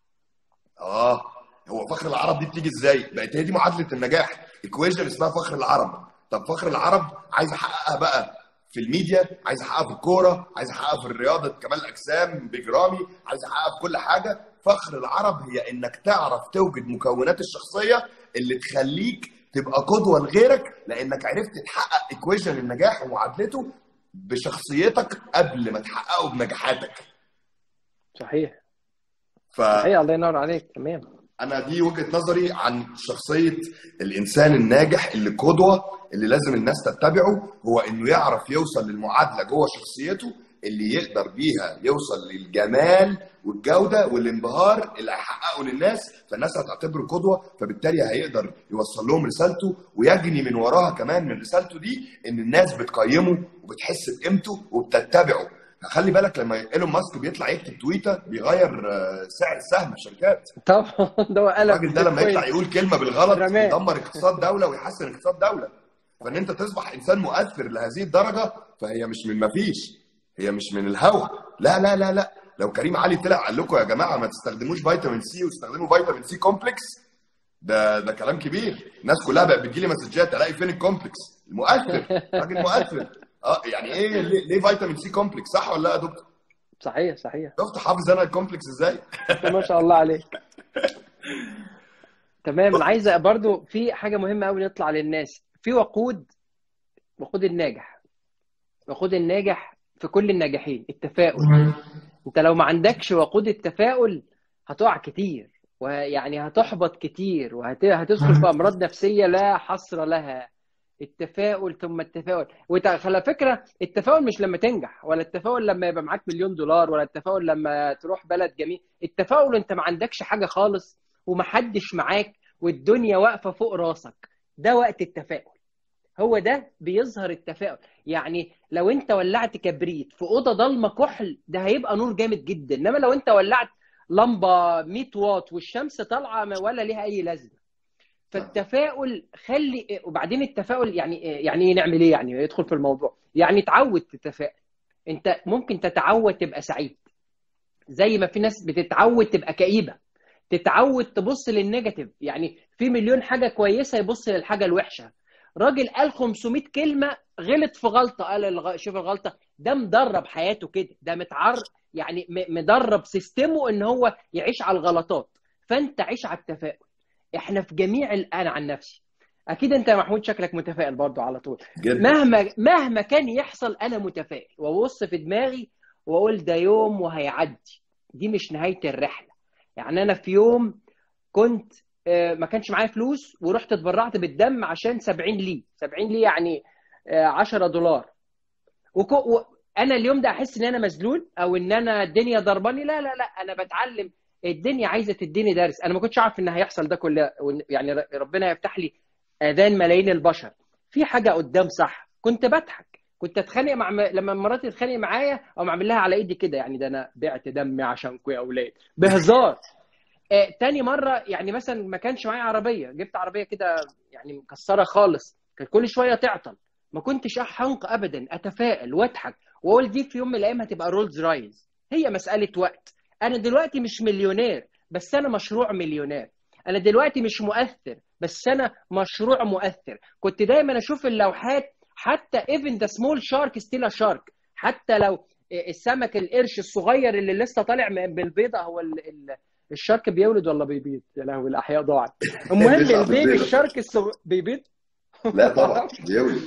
اه هو فخر العرب دي بتيجي ازاي؟ بقت هي دي معادلة النجاح، ايكويشن اسمها فخر العرب. طب فخر العرب عايز احققها بقى في الميديا، عايز احققها في الكورة، عايز احققها في الرياضة كمال الأجسام بجرامي، عايز احققها في كل حاجة. فخر العرب هي انك تعرف توجد مكونات الشخصية اللي تخليك تبقى قدوة لغيرك لانك عرفت تحقق ايكويشن النجاح ومعادلته بشخصيتك قبل ما تحققه بنجاحاتك. صحيح ف... صحيح الله ينور عليك تمام انا دي وجهه نظري عن شخصيه الانسان الناجح اللي قدوه اللي لازم الناس تتبعه هو انه يعرف يوصل للمعادله جوه شخصيته اللي يقدر بيها يوصل للجمال والجوده والانبهار اللي هيحققه للناس فالناس هتعتبره قدوه فبالتالي هيقدر يوصل لهم رسالته ويجني من وراها كمان من رسالته دي ان الناس بتقيمه وبتحس بقيمته وبتتبعه خلي بالك لما ايلون ماسك بيطلع يكتب تويته بيغير آه، سعر السهم في الشركات طبعا ده هو قلب الراجل ده لما بيتكوين. يطلع يقول كلمه بالغلط رماه. يدمر اقتصاد دوله ويحسن اقتصاد دوله فان انت تصبح انسان مؤثر لهذه الدرجه فهي مش من ما فيش هي مش من الهوى لا لا لا لا لو كريم علي طلع قال لكم يا جماعه ما تستخدموش فيتامين سي واستخدموا فيتامين سي كومبلكس ده ده كلام كبير الناس كلها بقت بتجيلي مسجات الاقي فين الكومبلكس المؤثر راجل مؤثر اه يعني ايه ليه, ليه فيتامين سي كومبلكس صح ولا لا يا دكتور صحيح صحيح شفت حافظ انا الكومبلكس ازاي ما شاء الله عليك تمام انا عايز برضو في حاجه مهمه قوي نطلع للناس في وقود وقود الناجح وقود الناجح في كل الناجحين التفاؤل انت لو ما عندكش وقود التفاؤل هتقع كتير ويعني هتحبط كتير وهتدخل في امراض نفسيه لا حصر لها التفاؤل ثم التفاؤل وعلى فكره التفاؤل مش لما تنجح ولا التفاؤل لما يبقى معاك مليون دولار ولا التفاؤل لما تروح بلد جميل التفاؤل انت ما عندكش حاجه خالص ومحدش معاك والدنيا واقفه فوق راسك ده وقت التفاؤل هو ده بيظهر التفاؤل يعني لو انت ولعت كبريت في اوضه ضلمه كحل ده هيبقى نور جامد جدا انما لو انت ولعت لمبه 100 واط والشمس طالعه ولا ليها اي لازمه فالتفاؤل خلي وبعدين التفاؤل يعني يعني نعمل ايه يعني يدخل في الموضوع يعني تعود تتفائل انت ممكن تتعود تبقى سعيد زي ما في ناس بتتعود تبقى كئيبه تتعود تبص للنيجاتيف يعني في مليون حاجه كويسه يبص للحاجه الوحشه راجل قال 500 كلمه غلط في غلطه قال شوف الغلطه ده مدرب حياته كده ده متعر يعني مدرب سيستمه ان هو يعيش على الغلطات فانت عيش على التفاؤل احنا في جميع الان عن نفسي اكيد انت يا محمود شكلك متفائل برضو على طول جدا. مهما مهما كان يحصل انا متفائل وابص في دماغي واقول ده يوم وهيعدي دي مش نهايه الرحله يعني انا في يوم كنت ما كانش معايا فلوس ورحت اتبرعت بالدم عشان 70 لي 70 لي يعني 10 دولار وكو و... انا اليوم ده احس ان انا مذلول او ان انا الدنيا ضرباني لا لا لا انا بتعلم الدنيا عايزه تديني درس انا ما كنتش اعرف ان هيحصل ده كله يعني ربنا يفتح لي اذان ملايين البشر في حاجه قدام صح كنت بضحك كنت اتخانق مع م... لما مراتي تتخانق معايا او اعمل لها على ايدي كده يعني ده انا بعت دمي عشانكم يا اولاد بهزار آه، تاني مره يعني مثلا ما كانش معايا عربيه جبت عربيه كده يعني مكسره خالص كانت كل شويه تعطل ما كنتش احنق ابدا اتفائل واضحك واقول دي في يوم من الايام هتبقى رولز رايز هي مساله وقت انا دلوقتي مش مليونير بس انا مشروع مليونير انا دلوقتي مش مؤثر بس انا مشروع مؤثر كنت دايما اشوف اللوحات حتى even the small shark still a shark حتى لو السمك القرش الصغير اللي لسه طالع بالبيضه هو ال ال الشارك بيولد ولا بيبيض يا لهوي الاحياء ضاعت المهم البيبي الشارك الصغ... بيبيض لا طبعا بيولد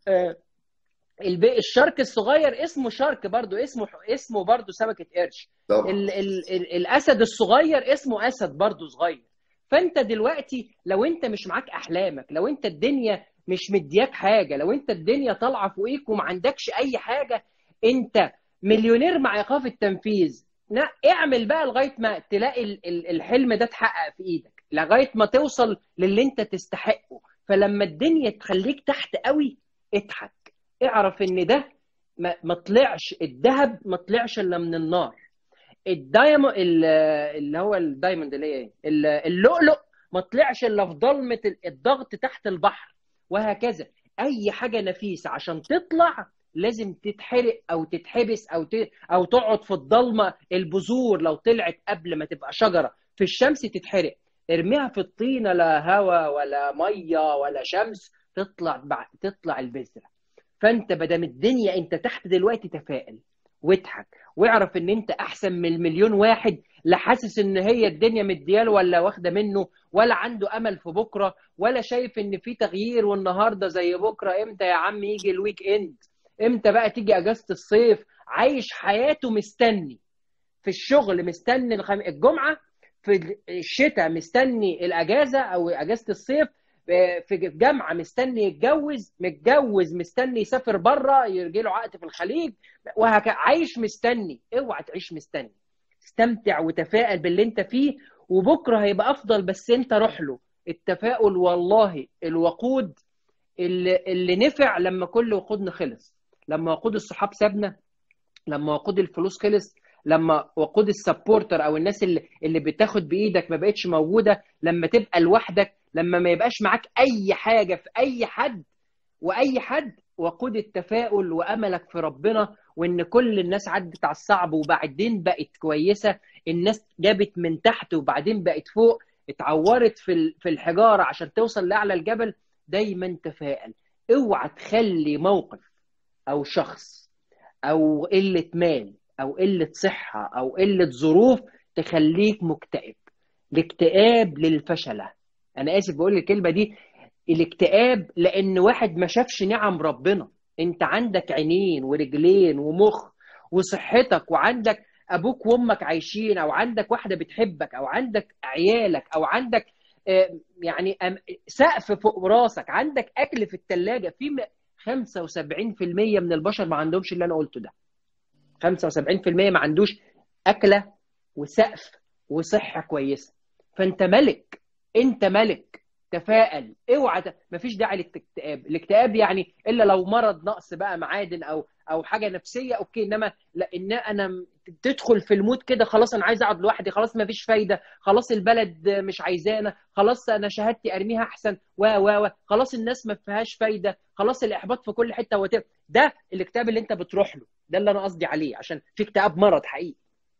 البي... الشارك الصغير اسمه شارك برضو اسمه اسمه برضو سمكه قرش طبعا ال... ال... ال... الاسد الصغير اسمه اسد برضو صغير فانت دلوقتي لو انت مش معاك احلامك لو انت الدنيا مش مدياك حاجه لو انت الدنيا طالعه فوقيك وما عندكش اي حاجه انت مليونير مع ايقاف التنفيذ لا اعمل بقى لغايه ما تلاقي الحلم ده اتحقق في ايدك لغايه ما توصل للي انت تستحقه فلما الدنيا تخليك تحت قوي اضحك اعرف ان ده ما, ما طلعش الذهب ما طلعش الا من النار الدايموند اللي هو الدايموند اللي هي ايه اللؤلؤ ما طلعش الا في ضلمه الضغط تحت البحر وهكذا اي حاجه نفيسه عشان تطلع لازم تتحرق او تتحبس او ت... او تقعد في الضلمه البذور لو طلعت قبل ما تبقى شجره في الشمس تتحرق ارميها في الطينه لا هواء ولا ميه ولا شمس تطلع بع... تطلع البذره فانت بدل الدنيا انت تحت دلوقتي تفائل واضحك واعرف ان انت احسن من المليون واحد لا حاسس ان هي الدنيا مدياله ولا واخده منه ولا عنده امل في بكره ولا شايف ان في تغيير والنهارده زي بكره امتى يا عم يجي الويك اند امتى بقى تيجي اجازه الصيف عايش حياته مستني في الشغل مستني الخم... الجمعه في الشتاء مستني الاجازه او اجازه الصيف في الجامعه مستني يتجوز متجوز مستني يسافر بره يجي له عقد في الخليج وهكذا عايش مستني اوعى تعيش مستني استمتع وتفائل باللي انت فيه وبكره هيبقى افضل بس انت روح له التفاؤل والله الوقود اللي, اللي نفع لما كل وقودنا خلص لما وقود الصحاب سابنا لما وقود الفلوس خلص لما وقود السبورتر او الناس اللي, اللي بتاخد بايدك ما بقتش موجوده لما تبقى لوحدك لما ما يبقاش معاك اي حاجه في اي حد واي حد وقود التفاؤل واملك في ربنا وان كل الناس عدت على الصعب وبعدين بقت كويسه الناس جابت من تحت وبعدين بقت فوق اتعورت في في الحجاره عشان توصل لاعلى الجبل دايما تفائل اوعى تخلي موقف او شخص او قله مال او قله صحه او قله ظروف تخليك مكتئب الاكتئاب للفشله انا اسف بقول الكلمه دي الاكتئاب لان واحد ما شافش نعم ربنا انت عندك عينين ورجلين ومخ وصحتك وعندك ابوك وامك عايشين او عندك واحده بتحبك او عندك عيالك او عندك آه، يعني أم- سقف فوق راسك عندك اكل في الثلاجه في م- 75% من البشر ما عندهمش اللي انا قلته ده 75% ما عندوش اكله وسقف وصحه كويسه فانت ملك انت ملك تفائل اوعى ت- مفيش داعي للاكتئاب الاكتئاب يعني الا لو مرض نقص بقى معادن او او حاجه نفسيه اوكي انما لا ان انا م- تدخل في المود كده خلاص انا عايز اقعد لوحدي خلاص مفيش فايده خلاص البلد مش عايزانا خلاص انا شهادتي ارميها احسن و و و خلاص الناس ما فيهاش فايده خلاص الاحباط في كل حته وت... ده الاكتئاب اللي انت بتروح له ده اللي انا قصدي عليه عشان في اكتئاب مرض حقيقي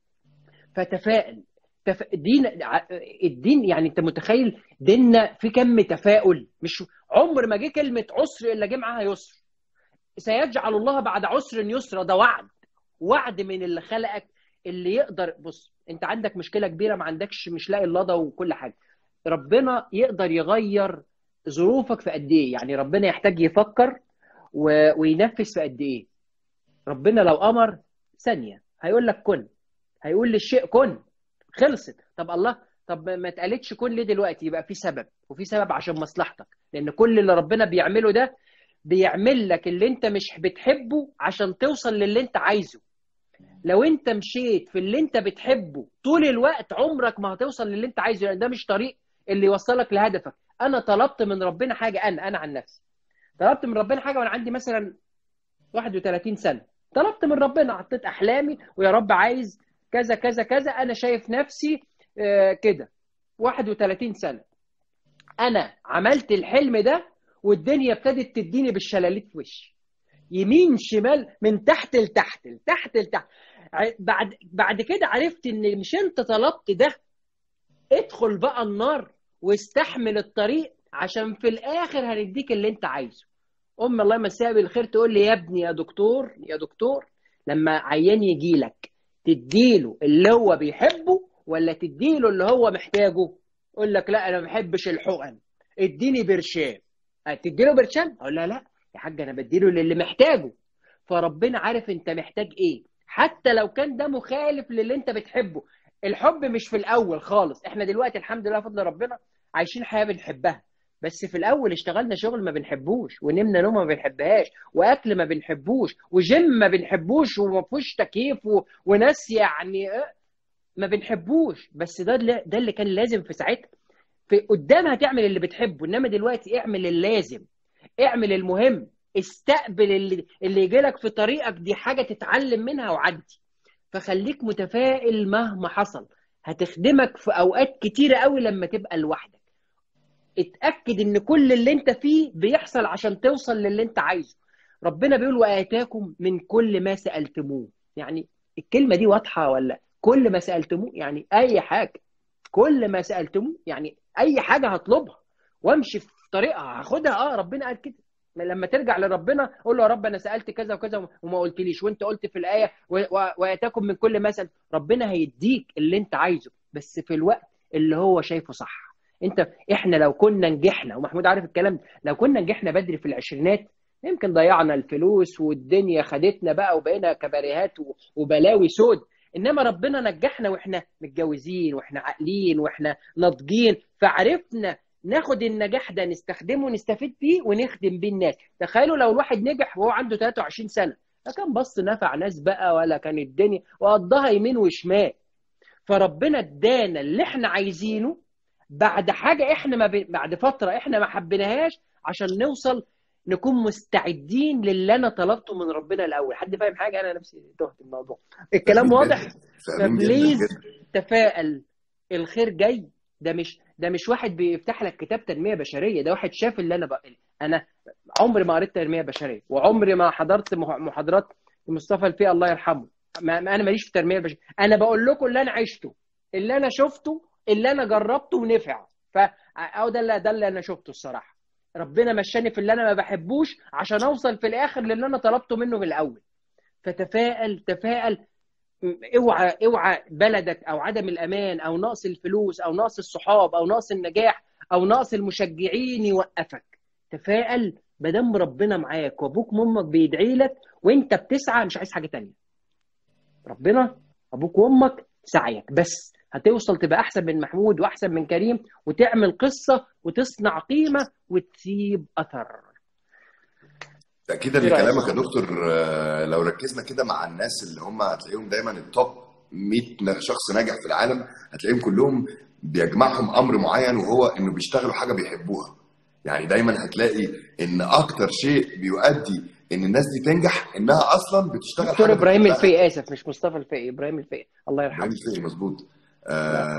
فتفائل تف... دين ع- الدين يعني انت متخيل ديننا في كم تفاؤل مش عمر ما جه كلمه عسر الا جه معاها يسر سيجعل الله بعد عسر يسرا ده وعد وعد من اللي خلقك اللي يقدر بص انت عندك مشكله كبيره ما عندكش مش لاقي اللضا وكل حاجه ربنا يقدر يغير ظروفك في قد ايه يعني ربنا يحتاج يفكر و... وينفذ في قد ايه ربنا لو امر ثانيه هيقول لك كن هيقول للشيء كن خلصت طب الله طب ما اتقالتش كن ليه دلوقتي يبقى في سبب وفي سبب عشان مصلحتك لان كل اللي ربنا بيعمله ده بيعمل لك اللي انت مش بتحبه عشان توصل للي انت عايزه لو انت مشيت في اللي انت بتحبه طول الوقت عمرك ما هتوصل للي انت عايزه لان ده مش طريق اللي يوصلك لهدفك انا طلبت من ربنا حاجه انا انا عن نفسي طلبت من ربنا حاجه وانا عندي مثلا 31 سنه طلبت من ربنا حطيت احلامي ويا رب عايز كذا كذا كذا انا شايف نفسي آه، كده 31 سنه انا عملت الحلم ده والدنيا ابتدت تديني بالشلاليت في وشي يمين شمال من تحت لتحت لتحت لتحت ع- بعد بعد كده عرفت ان مش انت طلبت ده ادخل بقى النار واستحمل الطريق عشان في الاخر هنديك اللي انت عايزه ام الله يمسيها بالخير تقول لي يا ابني يا دكتور يا دكتور لما عيان يجي لك تديله اللي هو بيحبه ولا تديله اللي هو محتاجه يقول لك لا انا ما بحبش الحقن اديني برشام تديله برشام اقول لا لا يا حاج انا بديله للي محتاجه فربنا عارف انت محتاج ايه حتى لو كان ده مخالف للي انت بتحبه الحب مش في الاول خالص احنا دلوقتي الحمد لله بفضل ربنا عايشين حياه بنحبها بس في الاول اشتغلنا شغل ما بنحبوش ونمنا نوم ما بنحبهاش واكل ما بنحبوش وجيم ما بنحبوش وما فيهوش تكييف و... وناس يعني اه ما بنحبوش بس ده اللي ده اللي كان لازم في ساعتها في قدام هتعمل اللي بتحبه انما دلوقتي اعمل اللازم اعمل المهم استقبل اللي اللي يجي لك في طريقك دي حاجه تتعلم منها وعدي فخليك متفائل مهما حصل هتخدمك في اوقات كتيره قوي لما تبقى لوحدك اتاكد ان كل اللي انت فيه بيحصل عشان توصل للي انت عايزه ربنا بيقول واتاكم من كل ما سالتموه يعني الكلمه دي واضحه ولا كل ما سالتموه يعني اي حاجه كل ما سالتموه يعني اي حاجه هطلبها وامشي في طريقها هاخدها اه ربنا قال كده لما ترجع لربنا قول له يا رب انا سالت كذا وكذا وما قلتليش وانت قلت في الايه واتاكم من كل ما سأل ربنا هيديك اللي انت عايزه بس في الوقت اللي هو شايفه صح انت احنا لو كنا نجحنا ومحمود عارف الكلام ده لو كنا نجحنا بدري في العشرينات يمكن ضيعنا الفلوس والدنيا خدتنا بقى وبقينا كباريهات وبلاوي سود انما ربنا نجحنا واحنا متجوزين واحنا عاقلين واحنا ناضجين فعرفنا ناخد النجاح ده نستخدمه ونستفيد بيه ونخدم بيه الناس تخيلوا لو الواحد نجح وهو عنده 23 سنه لا كان بص نفع ناس بقى ولا كان الدنيا وقضاها يمين وشمال فربنا ادانا اللي احنا عايزينه بعد حاجه احنا ما ب... بعد فتره احنا ما حبيناهاش عشان نوصل نكون مستعدين للي انا طلبته من ربنا الاول حد فاهم حاجه انا نفسي تهت الموضوع الكلام واضح فبليز تفائل الخير جاي ده مش ده مش واحد بيفتح لك كتاب تنميه بشريه ده واحد شاف اللي انا بقى انا عمري ما قريت تنميه بشريه وعمري ما حضرت محاضرات مصطفى الفي الله يرحمه ما انا ماليش في التنميه البشريه انا بقول لكم اللي انا عشته اللي انا شفته اللي انا جربته ونفع ف او ده اللي ده اللي انا شفته الصراحه ربنا مشاني في اللي انا ما بحبوش عشان اوصل في الاخر للي انا طلبته منه من الاول فتفائل تفائل اوعى اوعى بلدك او عدم الامان او نقص الفلوس او نقص الصحاب او نقص النجاح او نقص المشجعين يوقفك تفائل ما دام ربنا معاك وابوك وامك بيدعي لك وانت بتسعى مش عايز حاجه تانية ربنا ابوك وامك سعيك بس هتوصل تبقى احسن من محمود واحسن من كريم وتعمل قصه وتصنع قيمه وتسيب اثر تأكيدا ايه رايك لكلامك يا دكتور آه، لو ركزنا كده مع الناس اللي هم هتلاقيهم دايما التوب 100 شخص ناجح في العالم هتلاقيهم كلهم بيجمعهم امر معين وهو انه بيشتغلوا حاجه بيحبوها يعني دايما هتلاقي ان اكتر شيء بيؤدي ان الناس دي تنجح انها اصلا بتشتغل دكتور حاجه ابراهيم بتحبها الفقي اسف مش مصطفى الفقي ابراهيم الفقي الله ابراهيم يرحمه الفقي مظبوط لا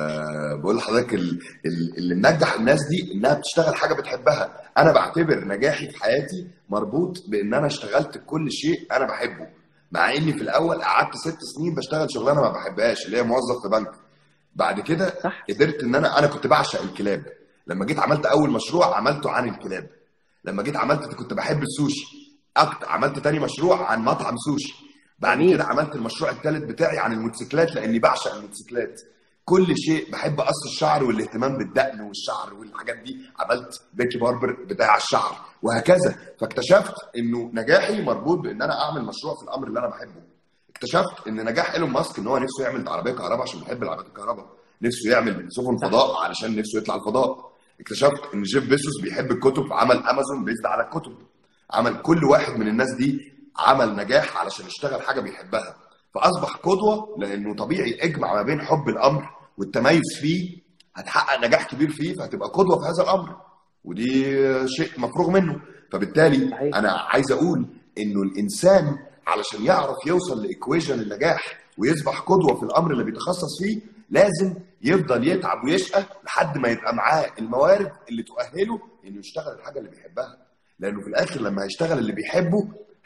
أه بقول لحضرتك ال- ال- اللي منجح الناس دي انها بتشتغل حاجه بتحبها انا بعتبر نجاحي في حياتي مربوط بان انا اشتغلت كل شيء انا بحبه مع اني في الاول قعدت ست سنين بشتغل شغلانه ما بحبهاش اللي هي موظف في بنك بعد كده صح قدرت ان انا انا كنت بعشق الكلاب لما جيت عملت اول مشروع عملته عن الكلاب لما جيت عملت كنت بحب السوشي أكتر عملت تاني مشروع عن مطعم سوشي بعد كده جميل عملت المشروع الثالث بتاعي عن الموتوسيكلات لاني بعشق الموتوسيكلات كل شيء بحب قص الشعر والاهتمام بالدقن والشعر والحاجات دي عملت بيكي باربر بتاع الشعر وهكذا فاكتشفت انه نجاحي مربوط بان انا اعمل مشروع في الامر اللي انا بحبه اكتشفت ان نجاح ايلون ماسك ان هو نفسه يعمل عربيه كهرباء عشان بيحب العربيات الكهرباء نفسه يعمل سفن صح فضاء علشان نفسه يطلع الفضاء اكتشفت ان جيف بيسوس بيحب الكتب عمل امازون بيزد على الكتب عمل كل واحد من الناس دي عمل نجاح علشان يشتغل حاجه بيحبها فاصبح قدوه لانه طبيعي اجمع ما بين حب الامر والتميز فيه هتحقق نجاح كبير فيه فهتبقى قدوه في هذا الامر ودي شيء مفروغ منه فبالتالي صحيح انا عايز اقول انه الانسان علشان يعرف يوصل لايكويجن النجاح ويصبح قدوه في الامر اللي بيتخصص فيه لازم يفضل يتعب ويشقى لحد ما يبقى معاه الموارد اللي تؤهله انه يشتغل الحاجه اللي بيحبها لانه في الاخر لما هيشتغل اللي بيحبه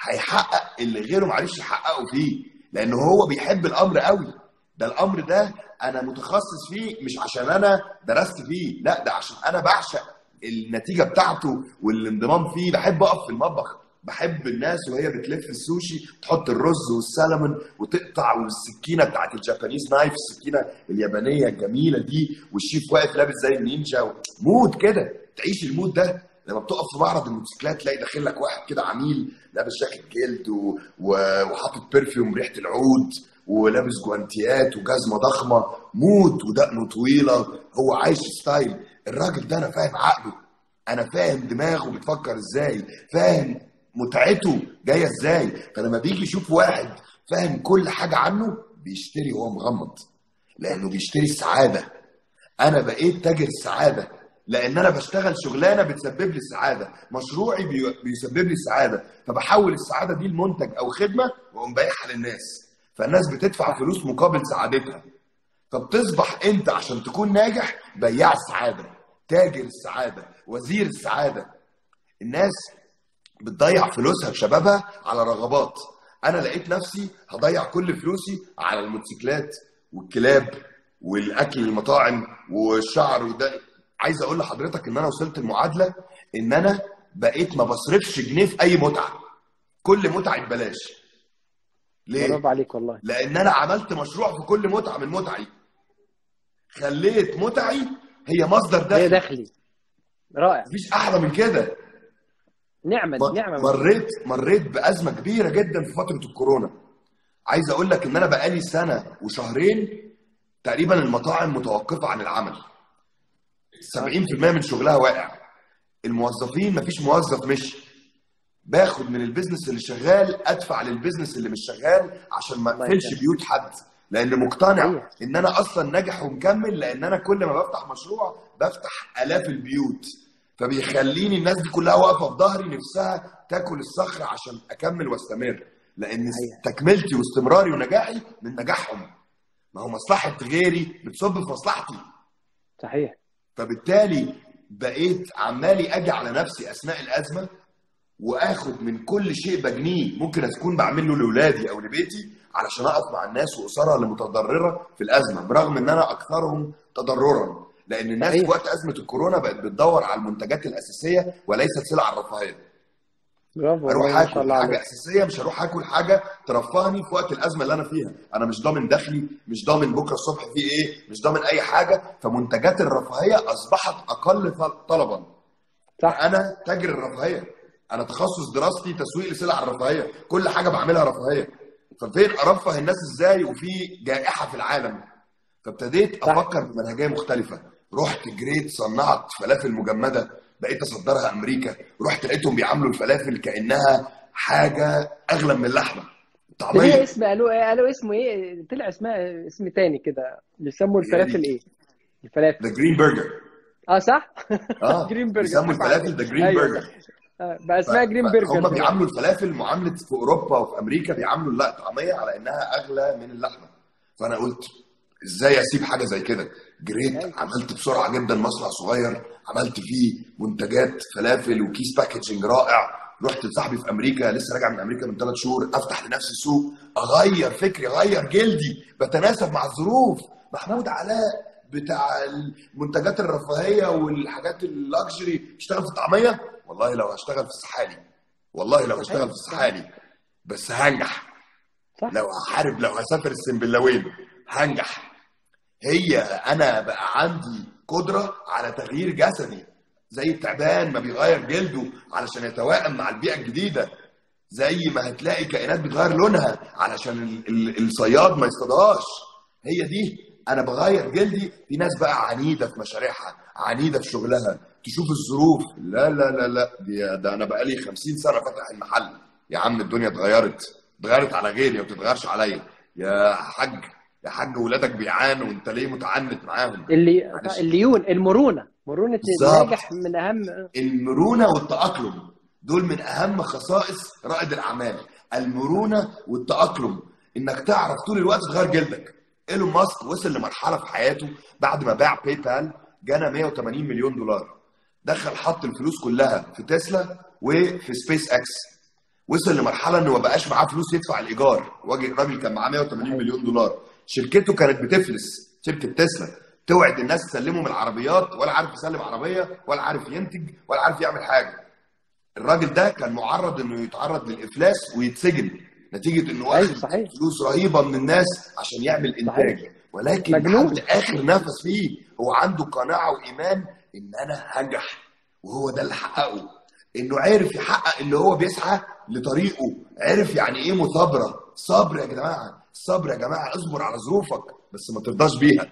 هيحقق اللي غيره معرفش يحققه فيه لانه هو بيحب الامر قوي ده الامر ده انا متخصص فيه مش عشان انا درست فيه لا ده عشان انا بعشق النتيجه بتاعته والانضمام فيه بحب اقف في المطبخ بحب الناس وهي بتلف السوشي تحط الرز والسلمون وتقطع والسكينه بتاعت الجابانيز نايف السكينه اليابانيه الجميله دي والشيف واقف لابس زي النينجا مود كده تعيش المود ده لما بتقف في معرض الموتوسيكلات تلاقي داخل لك واحد كده عميل لابس جاكيت جلد و... و... وحاطط برفيوم ريحه العود ولابس جوانتيات وجزمه ضخمه مود ودقنه طويله هو عايش ستايل الراجل ده انا فاهم عقله انا فاهم دماغه بتفكر ازاي فاهم متعته جايه ازاي فلما بيجي يشوف واحد فاهم كل حاجه عنه بيشتري وهو مغمض لانه بيشتري السعاده انا بقيت تاجر السعاده لان انا بشتغل شغلانه بتسبب لي السعاده مشروعي بي- بيسبب لي السعاده فبحول السعاده دي لمنتج او خدمه واقوم بايعها للناس فالناس بتدفع صح فلوس مقابل سعادتها فبتصبح انت عشان تكون ناجح بياع السعاده تاجر السعاده وزير السعاده الناس بتضيع فلوسها بشبابها على رغبات انا لقيت نفسي هضيع كل فلوسي على الموتوسيكلات والكلاب والاكل المطاعم والشعر وده عايز اقول لحضرتك ان انا وصلت المعادله ان انا بقيت ما بصرفش جنيه في اي متعه كل متعه ببلاش ليه برافو عليك والله لان انا عملت مشروع في كل متعه من متعي خليت متعي هي مصدر هي دخل دخلي رائع مفيش احلى من كده نعمه دي م- نعمه من مريت مريت بازمه كبيره جدا في فتره الكورونا عايز اقول لك ان انا بقالي سنه وشهرين تقريبا المطاعم متوقفه عن العمل 70% من شغلها واقع الموظفين مفيش موظف مشي باخد من البيزنس اللي شغال ادفع للبيزنس اللي مش شغال عشان ما الله اقفلش يكرمك بيوت حد لان مقتنع صحيح ان انا اصلا ناجح ومكمل لان انا كل ما بفتح مشروع بفتح الاف البيوت فبيخليني الناس دي كلها واقفه في ظهري نفسها تاكل الصخر عشان اكمل واستمر لان صحيح تكملتي واستمراري ونجاحي من نجاحهم ما هو مصلحه غيري بتصب في مصلحتي صحيح فبالتالي بقيت عمالي اجي على نفسي اثناء الازمه واخد من كل شيء بجنيه ممكن اكون بعمله لاولادي او لبيتي علشان اقف مع الناس واسرها اللي متضرره في الازمه برغم ان انا اكثرهم تضررا لان الناس في صحيح وقت ازمه الكورونا بقت بتدور على المنتجات الاساسيه وليست سلع الرفاهيه برافو اروح والله ما شاء اكل الله حاجه عليك اساسيه مش هروح اكل حاجه ترفهني في وقت الازمه اللي انا فيها انا مش ضامن دخلي مش ضامن بكره الصبح في ايه مش ضامن اي حاجه فمنتجات الرفاهيه اصبحت اقل طل- طلبا صح انا تاجر الرفاهيه انا تخصص دراستي تسويق لسلع الرفاهيه كل حاجه بعملها رفاهيه ففين ارفه الناس ازاي وفي جائحه في العالم فابتديت صح. افكر بمنهجيه مختلفه رحت جريت صنعت فلافل مجمده بقيت اصدرها امريكا رحت لقيتهم بيعاملوا الفلافل كانها حاجه اغلى من اللحمه ده ليه طعميه اسم قالوا ايه قالوا اسمه ايه طلع اسمها اسم تاني كده بيسموا الفلافل ايه الفلافل ذا جرين برجر اه صح اه جرين برجر بيسموا الفلافل ذا جرين أيوة. برجر آه، بقى اسمها جرين هم برجر بيعاملوا الفلافل معامله في اوروبا وفي امريكا بيعاملوا لا طعميه على انها اغلى من اللحمه فانا قلت ازاي اسيب حاجه زي كده جريت أيوة. عملت بسرعه جدا مصنع صغير عملت فيه منتجات فلافل وكيس باكجنج رائع رحت لصاحبي في امريكا لسه راجع من امريكا من ثلاث شهور افتح لنفسي سوق اغير فكري اغير جلدي بتناسب مع الظروف محمود علاء بتاع المنتجات الرفاهيه والحاجات اللاكجري اشتغل في الطعميه والله لو هشتغل في السحالي والله لو هشتغل في السحالي بس هنجح صح لو هحارب لو هسافر السنبلاوين هنجح هي انا بقى عندي قدره على تغيير جسدي زي التعبان ما بيغير جلده علشان يتوائم مع البيئه الجديده زي ما هتلاقي كائنات بتغير لونها علشان ال- ال- الصياد ما يصطادهاش هي دي انا بغير جلدي في ناس بقى عنيده في مشاريعها عنيده في شغلها تشوف الظروف لا لا لا لا دي ده انا بقالي 50 سنه فاتح المحل يا عم الدنيا اتغيرت اتغيرت على غيري وما بتتغيرش عليا يا حاج يا حاج ولادك بيعانوا وانت ليه متعنت معاهم اللي معلش. الليون المرونه مرونه بالظبط. الناجح من اهم المرونه والتاقلم دول من اهم خصائص رائد الاعمال المرونه والتاقلم انك تعرف طول الوقت تغير جلدك ايلون ماسك وصل لمرحله في حياته بعد ما باع باي بال جانا 180 مليون دولار دخل حط الفلوس كلها في تسلا وفي سبيس اكس وصل لمرحله انه ما بقاش معاه فلوس يدفع الايجار واجه راجل كان معاه 180 مليون دولار شركته كانت بتفلس شركه تسلا توعد الناس تسلمهم العربيات ولا عارف يسلم عربيه ولا عارف ينتج ولا عارف يعمل حاجه الراجل ده كان معرض انه يتعرض للافلاس ويتسجن نتيجه انه أيوة، واخد صحيح. فلوس رهيبه من الناس عشان يعمل انتاج صحيح. ولكن مجنون. لحد اخر نفس فيه هو عنده قناعه وايمان ان انا هنجح وهو ده اللي حققه انه عرف يحقق اللي هو بيسعى لطريقه عرف يعني ايه مثابره صبر يا جماعه صبر يا جماعه اصبر على ظروفك بس ما ترضاش بيها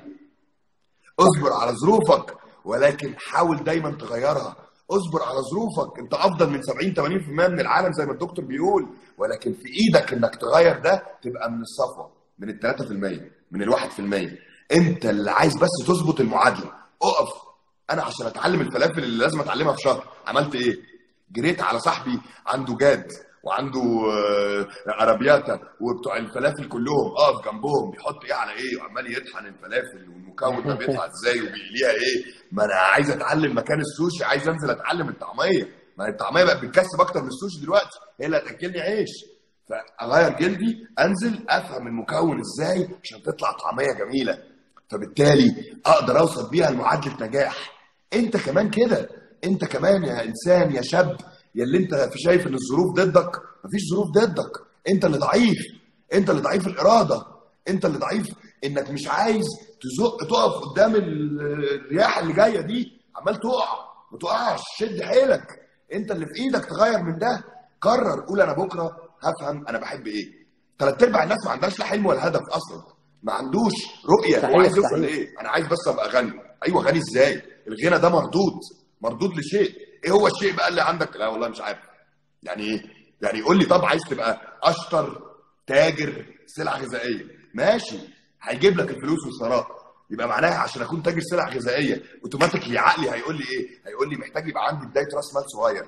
اصبر على ظروفك ولكن حاول دايما تغيرها اصبر على ظروفك انت افضل من 70 80% من العالم زي ما الدكتور بيقول ولكن في ايدك انك تغير ده تبقى من الصفوه من ال 3% من ال 1% انت اللي عايز بس تظبط المعادله اقف انا عشان اتعلم الفلافل اللي لازم اتعلمها في شهر عملت ايه جريت على صاحبي عنده جاد وعنده آه، ارابياتا وبتوع الفلافل كلهم اقف جنبهم بيحط ايه على ايه وعمال يطحن الفلافل والمكون ده بيطلع ازاي وبيقليها ايه ما انا عايز اتعلم مكان السوشي عايز انزل اتعلم الطعميه ما الطعميه بقت بتكسب اكتر من السوشي دلوقتي هي اللي هتاكلني عيش فاغير جلدي انزل افهم المكون ازاي عشان تطلع طعميه جميله فبالتالي اقدر اوصل بيها لمعادله نجاح انت كمان كده انت كمان يا انسان يا شاب يا اللي انت في شايف ان الظروف ضدك مفيش ظروف ضدك انت اللي ضعيف انت اللي ضعيف الاراده انت اللي ضعيف انك مش عايز تزق تقف قدام ال- الرياح اللي جايه دي عمال تقع ما تقعش شد حيلك انت اللي في ايدك تغير من ده قرر قول انا بكره هفهم انا بحب ايه ثلاث ارباع الناس ما عندهاش لا حلم ولا هدف اصلا ما عندوش رؤيه هو صحيح، عايز يوصل صحيح. لايه انا عايز بس ابقى غني ايوه غني ازاي الغنى ده مردود مردود لشيء ايه هو الشيء بقى اللي عندك لا والله مش عارف يعني ايه يعني قول لي طب عايز تبقى اشطر تاجر سلع غذائيه ماشي هيجيب لك الفلوس والثراء يبقى معناها عشان اكون تاجر سلع غذائيه اوتوماتيكلي عقلي هيقول لي ايه هيقول لي محتاج يبقى عندي بدايه راس مال صغير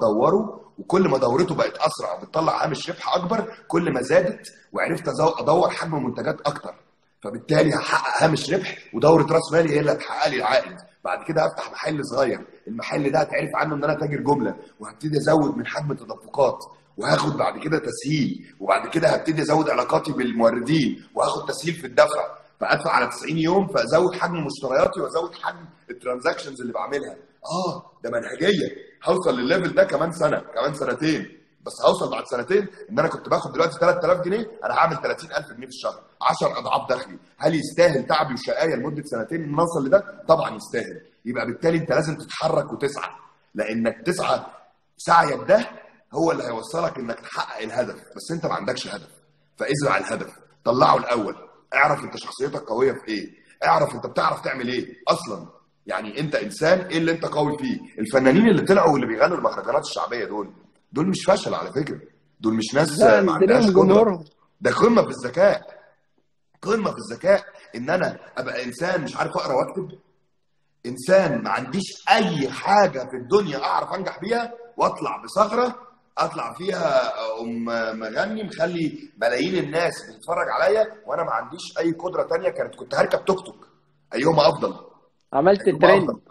بدوره وكل ما دورته بقت اسرع بتطلع هامش ربح اكبر كل ما زادت وعرفت أزو- ادور حجم منتجات اكتر فبالتالي هحقق هامش ربح ودوره راس مالي هي اللي هتحقق لي العائد بعد كده هفتح محل صغير المحل ده هتعرف عنه ان انا تاجر جمله وهبتدي ازود من حجم التدفقات وهاخد بعد كده تسهيل وبعد كده هبتدي ازود علاقاتي بالموردين وهاخد تسهيل في الدفع فادفع على 90 يوم فازود حجم مشترياتي وازود حجم الترانزاكشنز اللي بعملها اه ده منهجيه هوصل للليفل ده كمان سنه كمان سنتين بس هوصل بعد سنتين ان انا كنت باخد دلوقتي 3000 جنيه انا هعمل 30000 جنيه في الشهر 10 اضعاف دخلي هل يستاهل تعبي وشقايه لمده سنتين ان اوصل لده طبعا يستاهل يبقى بالتالي انت لازم تتحرك وتسعى لانك تسعى سعيك ده هو اللي هيوصلك انك تحقق الهدف بس انت ما عندكش هدف فازرع الهدف طلعه الاول اعرف انت شخصيتك قويه في ايه اعرف انت بتعرف تعمل ايه اصلا يعني انت انسان ايه اللي انت قوي فيه الفنانين اللي طلعوا واللي بيغنوا المهرجانات الشعبيه دول دول مش فشل على فكره دول مش ناس لا ما ده عندهاش ليهم قدره جمهورهم ده قمه في الذكاء قمه في الذكاء ان انا ابقى انسان مش عارف اقرا واكتب انسان ما عنديش اي حاجه في الدنيا اعرف انجح بيها واطلع بثغره اطلع فيها ام مغني مخلي ملايين الناس بتتفرج عليا وانا ما عنديش اي قدره تانية كانت كنت هركب توك توك ايهما افضل عملت ايهما ترند افضل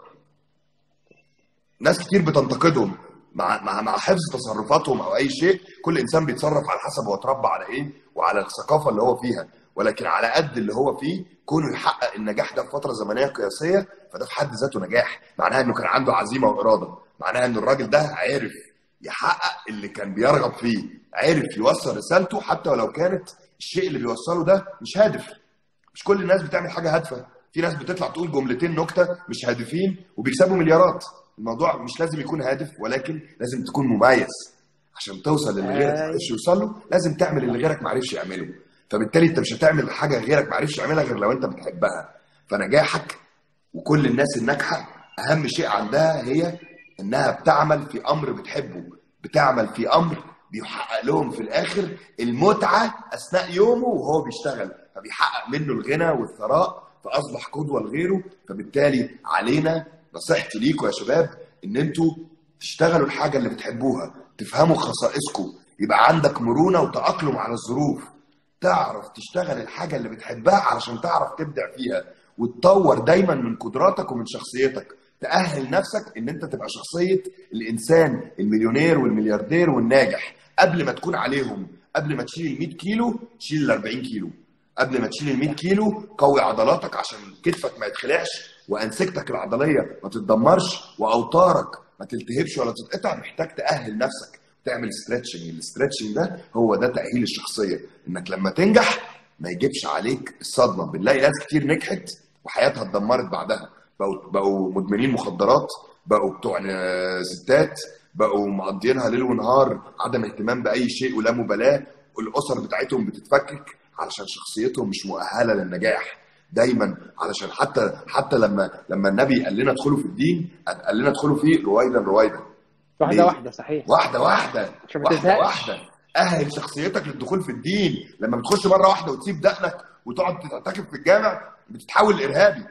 ناس كتير بتنتقدهم مع مع مع حفظ تصرفاتهم او اي شيء كل انسان بيتصرف على حسب هو اتربى على ايه وعلى الثقافه اللي هو فيها ولكن على قد اللي هو فيه كونه يحقق النجاح ده في فتره زمنيه قياسيه فده في حد ذاته نجاح معناها انه كان عنده عزيمه واراده معناها ان الراجل ده عرف يحقق اللي كان بيرغب فيه عرف يوصل رسالته حتى ولو كانت الشيء اللي بيوصله ده مش هادف مش كل الناس بتعمل حاجه هادفه في ناس بتطلع تقول جملتين نكته مش هادفين وبيكسبوا مليارات الموضوع مش لازم يكون هادف ولكن لازم تكون مميز عشان توصل للي غيرك ما أي. عرفش يوصل له لازم تعمل اللي غيرك ما عرفش يعمله فبالتالي انت مش هتعمل حاجه غيرك ما عرفش يعملها غير لو انت بتحبها فنجاحك وكل الناس الناجحه اهم شيء عندها هي انها بتعمل في امر بتحبه بتعمل في امر بيحقق لهم في الاخر المتعه اثناء يومه وهو بيشتغل فبيحقق منه الغنى والثراء فاصبح قدوه لغيره فبالتالي علينا نصيحتي ليكم يا شباب ان انتوا تشتغلوا الحاجه اللي بتحبوها تفهموا خصائصكم يبقى عندك مرونه وتاقلم على الظروف تعرف تشتغل الحاجه اللي بتحبها علشان تعرف تبدع فيها وتطور دايما من قدراتك ومن شخصيتك تأهل نفسك ان انت تبقى شخصيه الانسان المليونير والملياردير والناجح قبل ما تكون عليهم قبل ما تشيل ال 100 كيلو شيل ال 40 كيلو قبل ما تشيل ال 100 كيلو قوي عضلاتك عشان كتفك ما يتخلعش وانسجتك العضليه ما تتدمرش واوتارك ما تلتهبش ولا تتقطع محتاج تأهل نفسك تعمل ستريتشنج الاسترتشنج ده هو ده تأهيل الشخصيه انك لما تنجح ما يجيبش عليك الصدمه بنلاقي ناس كتير نجحت وحياتها اتدمرت بعدها بقوا بقوا مدمنين مخدرات بقوا بتوع آه، ستات بقوا مقضيينها ليل ونهار عدم اهتمام باي شيء ولا مبالاه والاسر بتاعتهم بتتفكك علشان شخصيتهم مش مؤهله للنجاح دايما علشان حتى حتى لما لما النبي قال لنا ادخلوا في الدين قال لنا ادخلوا فيه رويدا رويدا واحده ليه؟ واحده صحيح واحده واحده عشان ما واحده تزهقش. واحده اهل شخصيتك للدخول في الدين لما بتخش مره واحده وتسيب دقنك وتقعد تعتكف في الجامع بتتحول لارهابي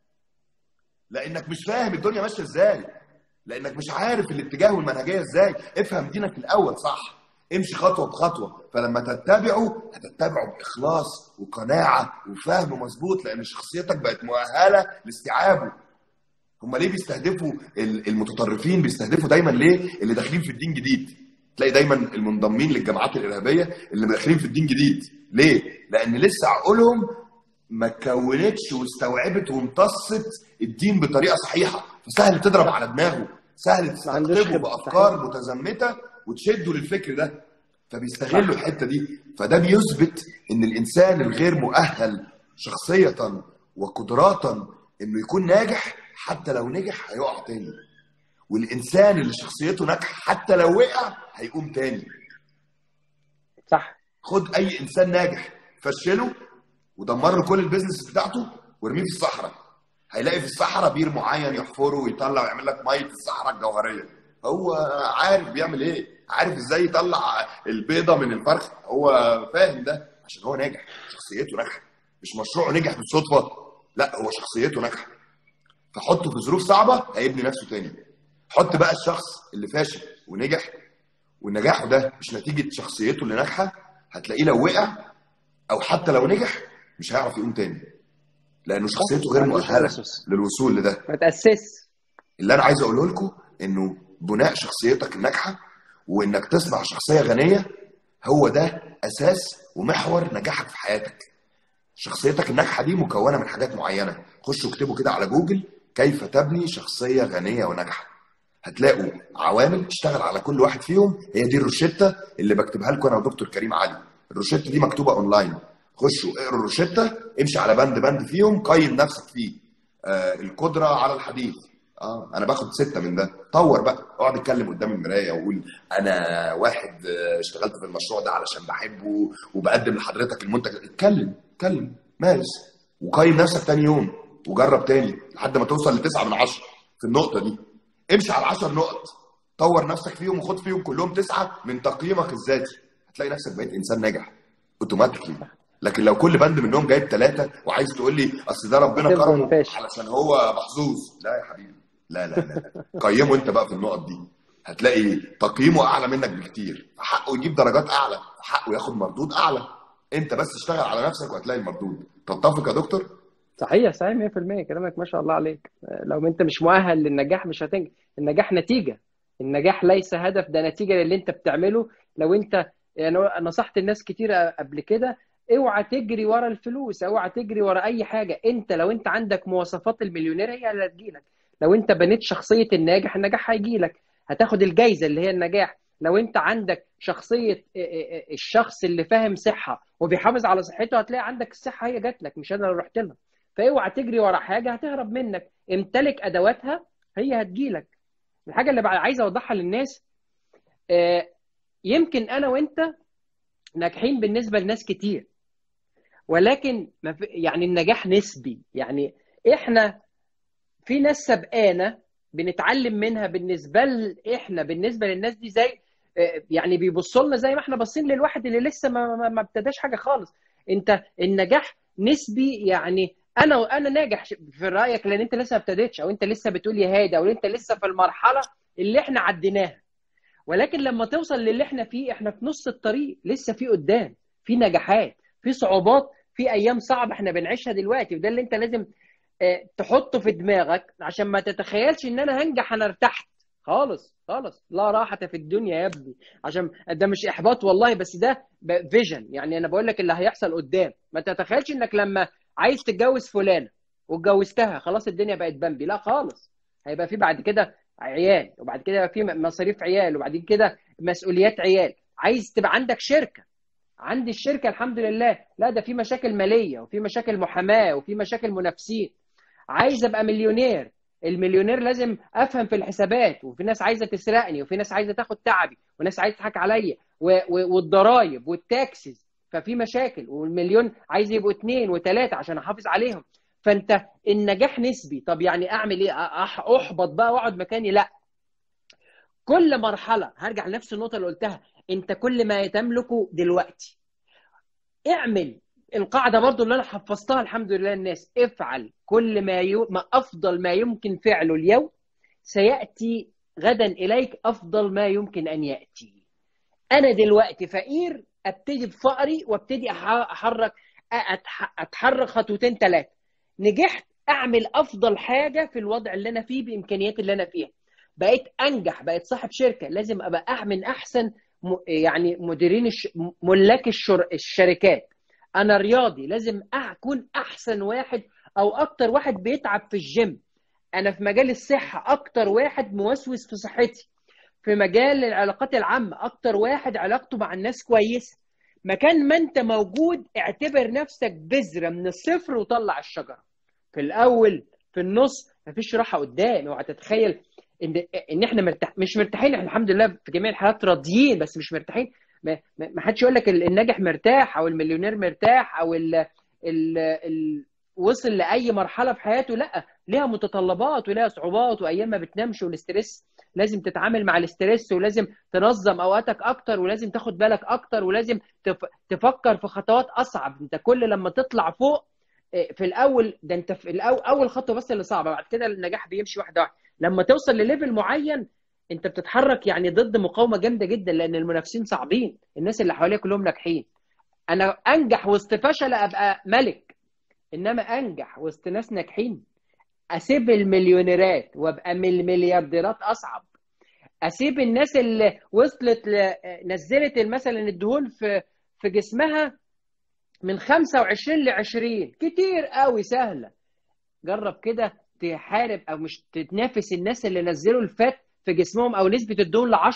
لانك مش فاهم الدنيا ماشيه ازاي لانك مش عارف الاتجاه والمنهجيه ازاي افهم دينك الاول صح امشي خطوه بخطوه فلما تتبعه هتتبعه باخلاص وقناعه وفهم مظبوط لان شخصيتك بقت مؤهله لاستيعابه هم ليه بيستهدفوا ال- المتطرفين بيستهدفوا دايما ليه اللي داخلين في الدين جديد تلاقي دايما المنضمين للجماعات الارهابيه اللي داخلين في الدين جديد ليه لان لسه عقولهم ما كونتش واستوعبت وامتصت الدين بطريقه صحيحه فسهل تضرب على دماغه سهل ما عندوش تستقطبه خبرة. بافكار متزمته وتشده للفكر ده فبيستغلوا الحته دي فده بيثبت ان الانسان الغير مؤهل شخصيه وقدراتا انه يكون ناجح حتى لو نجح هيقع تاني والانسان اللي شخصيته ناجحه حتى لو وقع هيقوم تاني صح خد اي انسان ناجح فشله ودمر له كل البيزنس بتاعته وارميه في الصحراء هيلاقي في الصحراء بير معين يحفره ويطلع ويعمل لك ميه الصحراء الجوهريه هو عارف بيعمل ايه عارف ازاي يطلع البيضه من الفرخ هو فاهم ده عشان هو ناجح شخصيته ناجحه مش مشروعه نجح بالصدفه لا هو شخصيته ناجحه فحطه في ظروف صعبه هيبني نفسه تاني حط بقى الشخص اللي فاشل ونجح ونجاحه ده مش نتيجه شخصيته اللي ناجحه هتلاقيه لو وقع او حتى لو نجح مش هيعرف يقوم تاني لانه شخصيته غير ما عندوش مؤهله أسس. للوصول لده ما تاسس اللي انا عايز اقوله لكم انه بناء شخصيتك الناجحه وانك تصنع شخصيه غنيه هو ده اساس ومحور نجاحك في حياتك شخصيتك الناجحه دي مكونه من حاجات معينه خشوا اكتبوا كده على جوجل كيف تبني شخصيه غنيه وناجحه هتلاقوا عوامل تشتغل على كل واحد فيهم هي دي الروشته اللي بكتبها لكم انا ودكتور كريم علي الروشته دي مكتوبه اونلاين خشوا اقروا الروشته امشي على بند بند فيهم قيم نفسك فيه آه القدره على الحديث اه انا باخد ستة من ده طور بقى اقعد اتكلم قدام المرايه واقول انا واحد آه، اشتغلت في المشروع ده علشان بحبه وبقدم لحضرتك المنتج اتكلم اتكلم مارس وقيم نفسك تاني يوم وجرب تاني لحد ما توصل لتسعة من عشرة في النقطة دي امشي على العشر نقط طور نفسك فيهم وخد فيهم كلهم تسعة من تقييمك الذاتي هتلاقي نفسك بقيت انسان ناجح اوتوماتيكلي لكن لو كل بند منهم جايب ثلاثة وعايز تقول لي اصل ده ربنا هتفضل كرمه فاشل. علشان هو محظوظ لا يا حبيبي لا لا لا, لا. قيمه انت بقى في النقط دي هتلاقي تقييمه اعلى منك بكتير فحقه يجيب درجات اعلى حقه ياخد مردود اعلى انت بس اشتغل على نفسك وهتلاقي المردود تتفق يا دكتور صحيح صحيح 100% كلامك ما شاء الله عليك لو انت مش مؤهل للنجاح مش هتنجح النجاح نتيجة النجاح ليس هدف ده نتيجة للي انت بتعمله لو انت يعني نصحت الناس كتير قبل كده اوعى تجري ورا الفلوس اوعى تجري ورا اي حاجة انت لو انت عندك مواصفات المليونير هي اللي هتجيلك لو انت بنيت شخصية الناجح النجاح هيجيلك هتاخد الجايزة اللي هي النجاح لو انت عندك شخصية الشخص اللي فاهم صحة وبيحافظ على صحته هتلاقي عندك الصحة هي جات لك مش انا اللي رحت لها فاوعى تجري ورا حاجة هتهرب منك امتلك ادواتها هي هتجيلك الحاجة اللي بقى عايز اوضحها للناس آه، يمكن انا وانت ناجحين بالنسبة لناس كتير ولكن ما في يعني النجاح نسبي يعني احنا في ناس سبقانا بنتعلم منها بالنسبه ل... احنا بالنسبه للناس دي زي آه، يعني بيبصوا لنا زي ما احنا باصين للواحد اللي لسه ما, ما, ما ابتداش حاجه خالص انت النجاح نسبي يعني انا انا ناجح في رايك لان انت لسه ما ابتديتش او انت لسه بتقول يا هادي او انت لسه في المرحله اللي احنا عديناها ولكن لما توصل للي احنا فيه احنا في نص الطريق لسه في قدام في نجاحات في صعوبات في ايام صعبه احنا بنعيشها دلوقتي وده اللي انت لازم آه، تحطه في دماغك عشان ما تتخيلش ان انا هنجح انا ارتحت خالص خالص لا راحة في الدنيا يا ابني عشان ده مش احباط والله بس ده فيجن يعني انا بقول لك اللي هيحصل قدام ما تتخيلش انك لما عايز تتجوز فلانة واتجوزتها خلاص الدنيا بقت بامبي لا خالص هيبقى في بعد كده عيال وبعد كده يبقى في مصاريف عيال وبعد كده مسؤوليات عيال عايز تبقى عندك شركة عندي الشركة الحمد لله لا ده في مشاكل مالية وفي مشاكل محاماة وفي مشاكل منافسين عايز ابقى مليونير المليونير لازم افهم في الحسابات وفي ناس عايزه تسرقني وفي ناس عايزه تاخد تعبي وناس عايزه تضحك عليا و- و- والضرايب والتاكسز ففي مشاكل والمليون عايز يبقوا اثنين وثلاثه عشان احافظ عليهم فانت النجاح نسبي طب يعني اعمل ايه أح- احبط بقى واقعد مكاني لا كل مرحله هرجع لنفس النقطه اللي قلتها انت كل ما تملكه دلوقتي اعمل القاعده برضو اللي انا حفظتها الحمد لله الناس افعل كل ما يو... ما افضل ما يمكن فعله اليوم سياتي غدا اليك افضل ما يمكن ان ياتي انا دلوقتي فقير ابتدي بفقري وابتدي أح- احرك أتح... اتحرك خطوتين ثلاثه نجحت اعمل افضل حاجه في الوضع اللي انا فيه بامكانيات اللي انا فيها بقيت انجح بقيت صاحب شركه لازم ابقى أح- من احسن م... يعني مديرين الش... ملاك الشر... الشركات انا رياضي لازم اكون احسن واحد او اكتر واحد بيتعب في الجيم انا في مجال الصحه اكتر واحد موسوس في صحتي في مجال العلاقات العامه اكتر واحد علاقته مع الناس كويسه مكان ما انت موجود اعتبر نفسك بذره من الصفر وطلع الشجره في الاول في النص مفيش راحه قدام اوعى تتخيل ان ان احنا مرتاح مش مرتاحين احنا الحمد لله في جميع الحالات راضيين بس مش مرتاحين ما ما- ما حدش يقول لك ال- الناجح مرتاح او المليونير مرتاح او ال ال ال وصل لاي مرحله في حياته لا ليها متطلبات وليها صعوبات وايام ما بتنامش والاسترس لازم تتعامل مع الاسترس ولازم تنظم اوقاتك اكتر ولازم تاخد بالك اكتر ولازم تف... تفكر في خطوات اصعب انت كل لما تطلع فوق إيه، في الاول ده انت في الأول اول خطوه بس اللي صعبه بعد كده النجاح بيمشي واحده واحده لما توصل لليفل معين انت بتتحرك يعني ضد مقاومه جامده جدا لان المنافسين صعبين الناس اللي حواليك كلهم ناجحين انا انجح وسط فشل ابقى ملك انما انجح وسط ناس ناجحين اسيب المليونيرات وابقى من المليارديرات اصعب اسيب الناس اللي وصلت ل... نزلت مثلا الدهون في في جسمها من 25 ل 20 كتير قوي سهله جرب كده تحارب او مش تتنافس الناس اللي نزلوا الفات في جسمهم او نسبه الدهون ل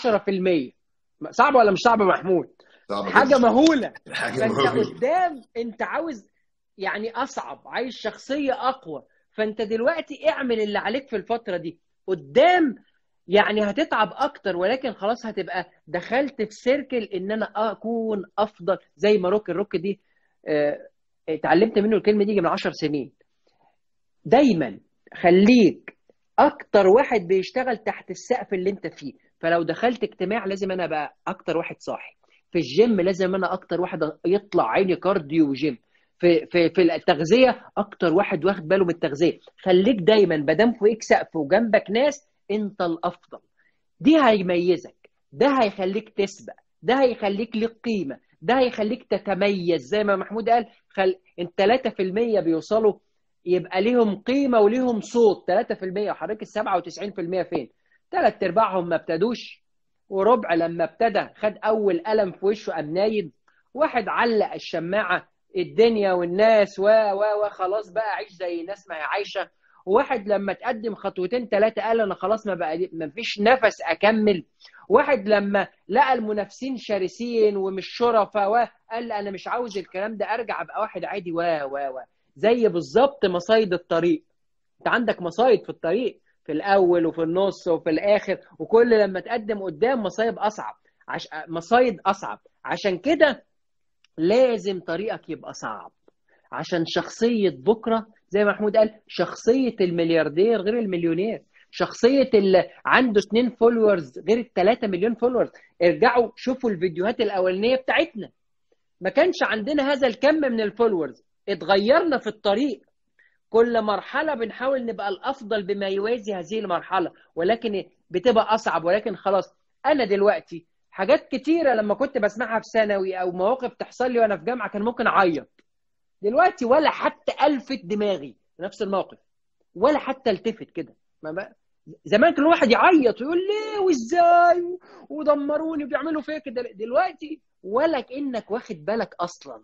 10% صعب ولا مش صعب يا محمود صعبة حاجه جدا. مهوله حاجة فانت مهمة. قدام انت عاوز يعني اصعب عايز شخصيه اقوى فانت دلوقتي اعمل اللي عليك في الفتره دي قدام يعني هتتعب اكتر ولكن خلاص هتبقى دخلت في سيركل ان انا اكون افضل زي ما روك الروك دي آه، اتعلمت منه الكلمه دي من 10 سنين دايما خليك اكتر واحد بيشتغل تحت السقف اللي انت فيه فلو دخلت اجتماع لازم انا ابقى اكتر واحد صاحي في الجيم لازم انا اكتر واحد يطلع عيني كارديو وجيم في في في التغذيه اكتر واحد واخد باله من التغذيه خليك دايما مادام فوقيك سقف وجنبك ناس انت الافضل دي هيميزك ده هيخليك تسبق ده هيخليك ليك قيمه ده هيخليك تتميز زي ما محمود قال خل... انت 3% بيوصلوا يبقى ليهم قيمه وليهم صوت 3% وحضرتك ال 97% فين؟ ثلاث ارباعهم ما ابتدوش وربع لما ابتدى خد اول قلم في وشه قام نايم واحد علق الشماعه الدنيا والناس و و و خلاص بقى عيش زي ناس ما هي عايشه وواحد لما تقدم خطوتين ثلاثه قال انا خلاص ما بقى ما فيش نفس اكمل واحد لما لقى المنافسين شرسين ومش شرفاء وقال انا مش عاوز الكلام ده ارجع ابقى واحد عادي و و و زي بالظبط مصايد الطريق انت عندك مصايد في الطريق في الاول وفي النص وفي الاخر وكل لما تقدم قدام مصايب اصعب عش... مصايد اصعب عشان كده لازم طريقك يبقى صعب عشان شخصية بكرة زي ما محمود قال شخصية الملياردير غير المليونير شخصية اللي عنده 2 فولورز غير ال 3 مليون فولورز ارجعوا شوفوا الفيديوهات الأولانية بتاعتنا ما كانش عندنا هذا الكم من الفولورز اتغيرنا في الطريق كل مرحلة بنحاول نبقى الأفضل بما يوازي هذه المرحلة ولكن بتبقى أصعب ولكن خلاص أنا دلوقتي حاجات كتيرة لما كنت بسمعها في ثانوي أو مواقف تحصل لي وأنا في جامعة كان ممكن أعيط دلوقتي ولا حتى ألفت دماغي نفس الموقف ولا حتى التفت كده ما بقى زمان كان الواحد يعيط ويقول ليه وازاي ودمروني بيعملوا فيا كده دلوقتي ولا كانك واخد بالك اصلا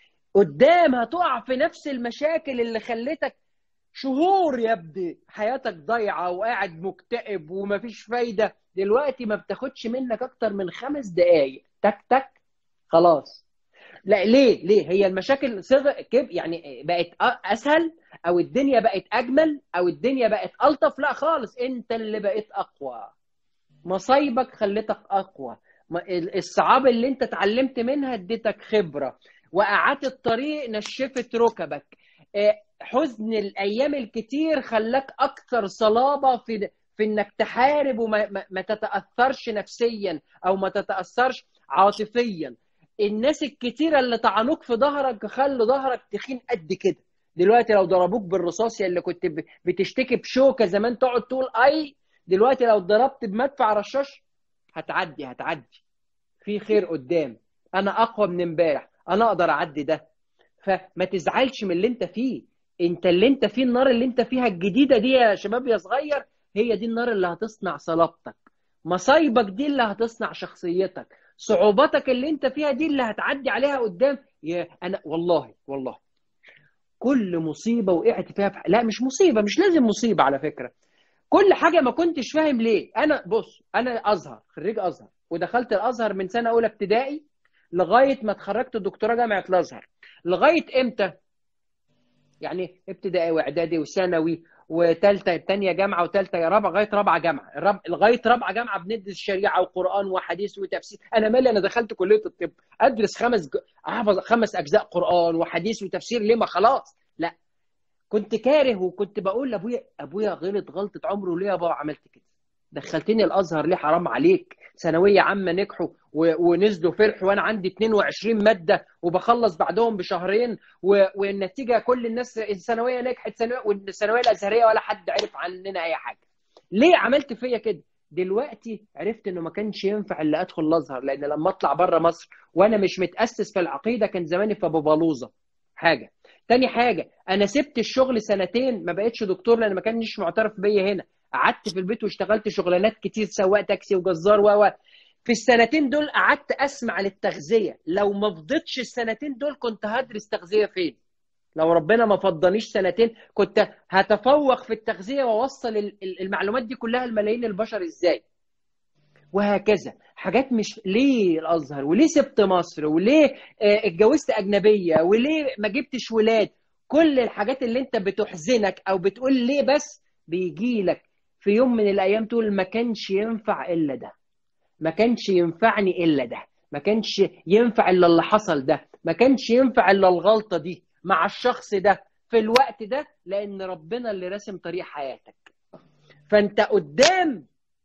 قدام هتقع في نفس المشاكل اللي خلتك شهور يا ابني حياتك ضايعه وقاعد مكتئب ومفيش فايده دلوقتي ما بتاخدش منك اكتر من خمس دقايق تك تك خلاص لا ليه ليه هي المشاكل صغر يعني بقت اسهل او الدنيا بقت اجمل او الدنيا بقت الطف لا خالص انت اللي بقيت اقوى مصايبك خلتك اقوى الصعاب اللي انت اتعلمت منها اديتك خبره وقعات الطريق نشفت ركبك حزن الايام الكتير خلاك اكثر صلابه في في انك تحارب وما ما تتاثرش نفسيا او ما تتاثرش عاطفيا الناس الكتيره اللي طعنوك في ظهرك خلوا ظهرك تخين قد كده دلوقتي لو ضربوك بالرصاص اللي كنت بتشتكي بشوكه زمان تقعد تقول اي دلوقتي لو ضربت بمدفع رشاش هتعدي هتعدي في خير قدام انا اقوى من امبارح انا اقدر اعدي ده فما تزعلش من اللي انت فيه انت اللي انت فيه النار اللي انت فيها الجديده دي يا شباب يا صغير هي دي النار اللي هتصنع صلابتك مصايبك دي اللي هتصنع شخصيتك صعوباتك اللي انت فيها دي اللي هتعدي عليها قدام يا انا والله والله كل مصيبه وقعت فيها في... لا مش مصيبه مش لازم مصيبه على فكره كل حاجه ما كنتش فاهم ليه انا بص انا ازهر خريج ازهر ودخلت الازهر من سنه اولى ابتدائي لغايه ما اتخرجت دكتوراه جامعه الازهر لغايه امتى يعني ابتدائي واعدادي وثانوي وثالثه ثانيه جامعه وثالثه رابعه لغايه رابعه جامعه رب... لغايه رابعه جامعه بندرس شريعه وقران وحديث وتفسير انا مالي انا دخلت كليه الطب ادرس خمس ج... احفظ خمس اجزاء قران وحديث وتفسير ليه ما خلاص لا كنت كاره وكنت بقول لابويا ابويا غلط غلطه عمره ليه يا بابا عملت كده دخلتني الازهر ليه حرام عليك ثانويه عامه نجحوا و... ونزلوا فرحوا وانا عندي 22 ماده وبخلص بعدهم بشهرين و... والنتيجه كل الناس الثانويه نجحت ثانويه والثانويه الازهريه ولا حد عرف عننا اي حاجه ليه عملت فيا كده دلوقتي عرفت انه ما كانش ينفع اللي ادخل الازهر لان لما اطلع بره مصر وانا مش متاسس في العقيده كان زماني في ابو بلوزه حاجه تاني حاجه انا سبت الشغل سنتين ما بقتش دكتور لان ما كانش معترف بيا هنا قعدت في البيت واشتغلت شغلانات كتير سواق تاكسي وجزار و في السنتين دول قعدت اسمع للتغذيه لو ما فضيتش السنتين دول كنت هدرس تغذيه فين لو ربنا ما فضانيش سنتين كنت هتفوق في التغذيه واوصل المعلومات دي كلها لملايين البشر ازاي وهكذا حاجات مش ليه الازهر وليه سبت مصر وليه اتجوزت اجنبيه وليه ما جبتش ولاد كل الحاجات اللي انت بتحزنك او بتقول ليه بس بيجي لك في يوم من الايام تقول ما كانش ينفع الا ده ما كانش ينفعني الا ده ما كانش ينفع الا اللي حصل ده ما كانش ينفع الا الغلطه دي مع الشخص ده في الوقت ده لان ربنا اللي راسم طريق حياتك فانت قدام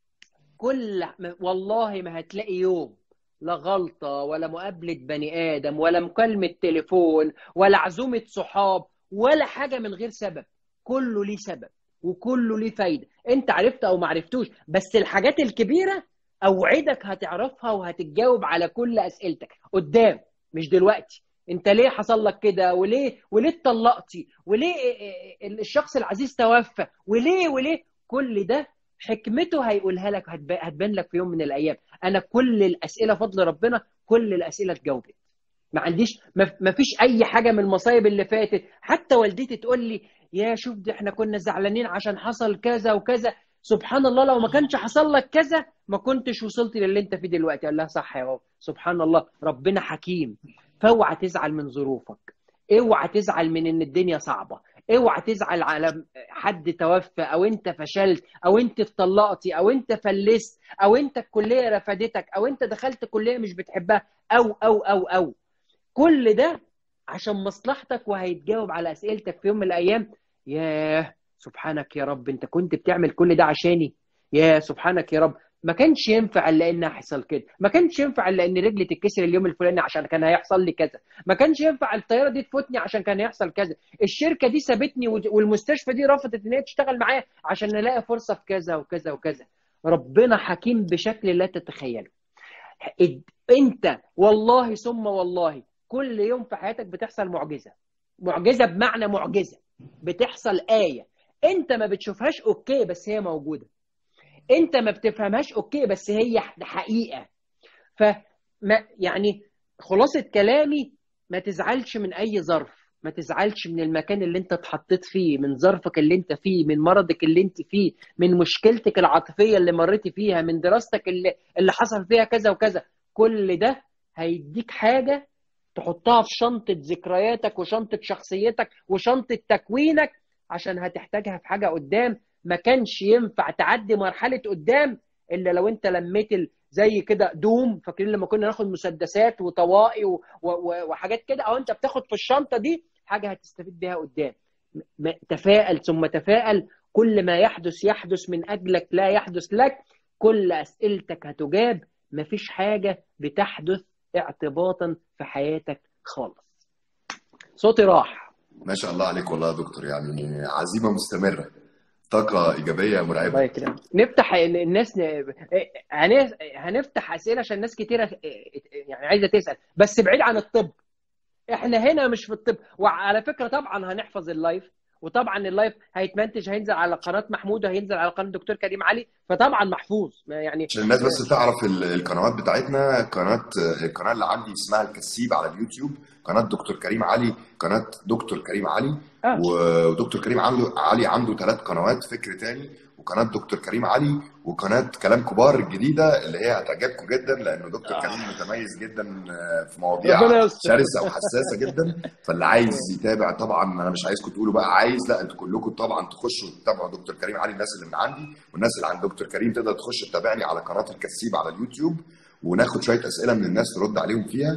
كل والله ما هتلاقي يوم لا غلطة ولا مقابلة بني آدم ولا مكالمة تليفون ولا عزومة صحاب ولا حاجة من غير سبب كله ليه سبب وكله ليه فايدة انت عرفت او ما عرفتوش بس الحاجات الكبيرة اوعدك هتعرفها وهتتجاوب على كل اسئلتك قدام مش دلوقتي انت ليه حصل لك كده وليه وليه اتطلقتي وليه الشخص العزيز توفى وليه وليه كل ده حكمته هيقولها لك هتبان لك في يوم من الايام انا كل الاسئله فضل ربنا كل الاسئله اتجاوبت ما عنديش ما فيش اي حاجه من المصايب اللي فاتت حتى والدتي تقول لي يا شوف دي احنا كنا زعلانين عشان حصل كذا وكذا سبحان الله لو ما كانش حصل لك كذا ما كنتش وصلت للي انت فيه دلوقتي قال لها صح يا بابا سبحان الله ربنا حكيم فاوعى تزعل من ظروفك اوعى تزعل من ان الدنيا صعبه اوعى تزعل على حد توفى او انت فشلت او انت اتطلقتي او انت فلست او انت الكليه رفضتك او انت دخلت كليه مش بتحبها او او او او كل ده عشان مصلحتك وهيتجاوب على اسئلتك في يوم من الايام ياه سبحانك يا رب انت كنت بتعمل كل ده عشاني يا سبحانك يا رب ما كانش ينفع الا ان يحصل كده ما كانش ينفع الا ان رجلي تتكسر اليوم الفلاني عشان كان هيحصل لي كذا ما كانش ينفع الطياره دي تفوتني عشان كان هيحصل كذا الشركه دي سابتني والمستشفى دي رفضت ان هي تشتغل معايا عشان نلاقي فرصه في كذا وكذا وكذا ربنا حكيم بشكل لا تتخيله انت والله ثم والله كل يوم في حياتك بتحصل معجزه معجزه بمعنى معجزه بتحصل ايه انت ما بتشوفهاش اوكي بس هي موجوده انت ما بتفهمهاش اوكي بس هي حقيقه فما يعني خلاصه كلامي ما تزعلش من اي ظرف ما تزعلش من المكان اللي انت اتحطيت فيه من ظرفك اللي انت فيه من مرضك اللي انت فيه من مشكلتك العاطفيه اللي مريتي فيها من دراستك اللي اللي حصل فيها كذا وكذا كل ده هيديك حاجه تحطها في شنطه ذكرياتك وشنطه شخصيتك وشنطه تكوينك عشان هتحتاجها في حاجه قدام ما كانش ينفع تعدي مرحله قدام الا لو انت لميت زي كده دوم فاكرين لما كنا ناخد مسدسات وطوائي و... و... وحاجات كده او انت بتاخد في الشنطه دي حاجه هتستفيد بيها قدام تفائل ثم تفائل كل ما يحدث يحدث من اجلك لا يحدث لك كل اسئلتك هتجاب مفيش حاجه بتحدث اعتباطا في حياتك خالص صوتي راح ما شاء الله عليك والله يا دكتور يعني عزيمه مستمره طاقه ايجابيه مرعبه الله يكرمك نفتح الناس هنفتح اسئله عشان ناس كتيره يعني عايزه تسال بس بعيد عن الطب احنا هنا مش في الطب وعلى فكره طبعا هنحفظ اللايف وطبعا اللايف هيتمنتج هينزل على قناه محمود وهينزل على قناه الدكتور كريم علي فطبعا محفوظ يعني عشان الناس بس تعرف القنوات بتاعتنا قناه القناه اللي عندي اسمها الكسيب على اليوتيوب قناه دكتور كريم علي قناه دكتور كريم علي آه. ودكتور كريم عنده علي عنده ثلاث قنوات فكر تاني وقناه دكتور كريم علي وقناه كلام كبار الجديده اللي هي هتعجبكم جدا لانه دكتور آه. كريم متميز جدا في مواضيع شرسه وحساسه جدا فاللي عايز يتابع طبعا انا مش عايزكم تقولوا بقى عايز لا انتوا كلكم طبعا تخشوا تتابعوا دكتور كريم علي الناس اللي من عندي والناس اللي عند دكتور كريم تقدر تخش تتابعني على قناه الكسيب على اليوتيوب وناخد شويه اسئله من الناس ترد عليهم فيها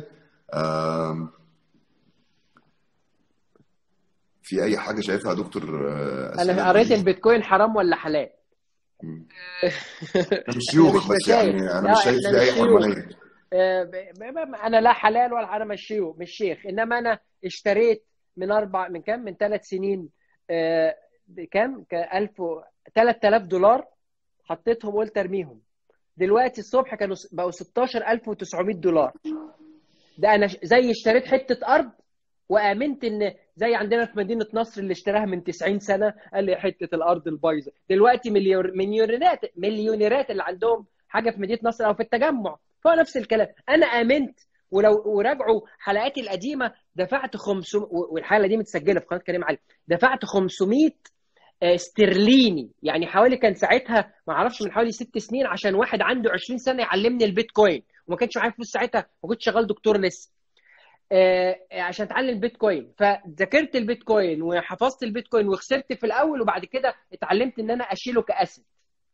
في اي حاجه شايفها يا دكتور انا قريت البيتكوين حرام ولا حلال انا مش شيوخ بس يعني انا مش شايف في اي حرمانيه انا لا حلال ولا انا مش شيوخ مش شيخ انما انا اشتريت من اربع من كام من ثلاث سنين بكام ك 1000 3000 دولار حطيتهم قلت ارميهم دلوقتي الصبح كانوا بقوا 16900 دولار ده انا زي اشتريت حته ارض وامنت ان زي عندنا في مدينه نصر اللي اشتراها من 90 سنه قال لي حته الارض البايظه دلوقتي مليون مليونيرات مليونيرات اللي عندهم حاجه في مدينه نصر او في التجمع فهو نفس الكلام انا امنت ولو وراجعوا حلقاتي القديمه دفعت 500 والحلقه دي متسجله في قناه كريم علي دفعت 500 استرليني يعني حوالي كان ساعتها ما اعرفش من حوالي ست سنين عشان واحد عنده 20 سنه يعلمني البيتكوين وما كانش معايا فلوس ساعتها ما كنتش شغال دكتور لسه آه عشان اتعلم البيتكوين فذاكرت البيتكوين وحفظت البيتكوين وخسرت في الاول وبعد كده اتعلمت ان انا اشيله كاسد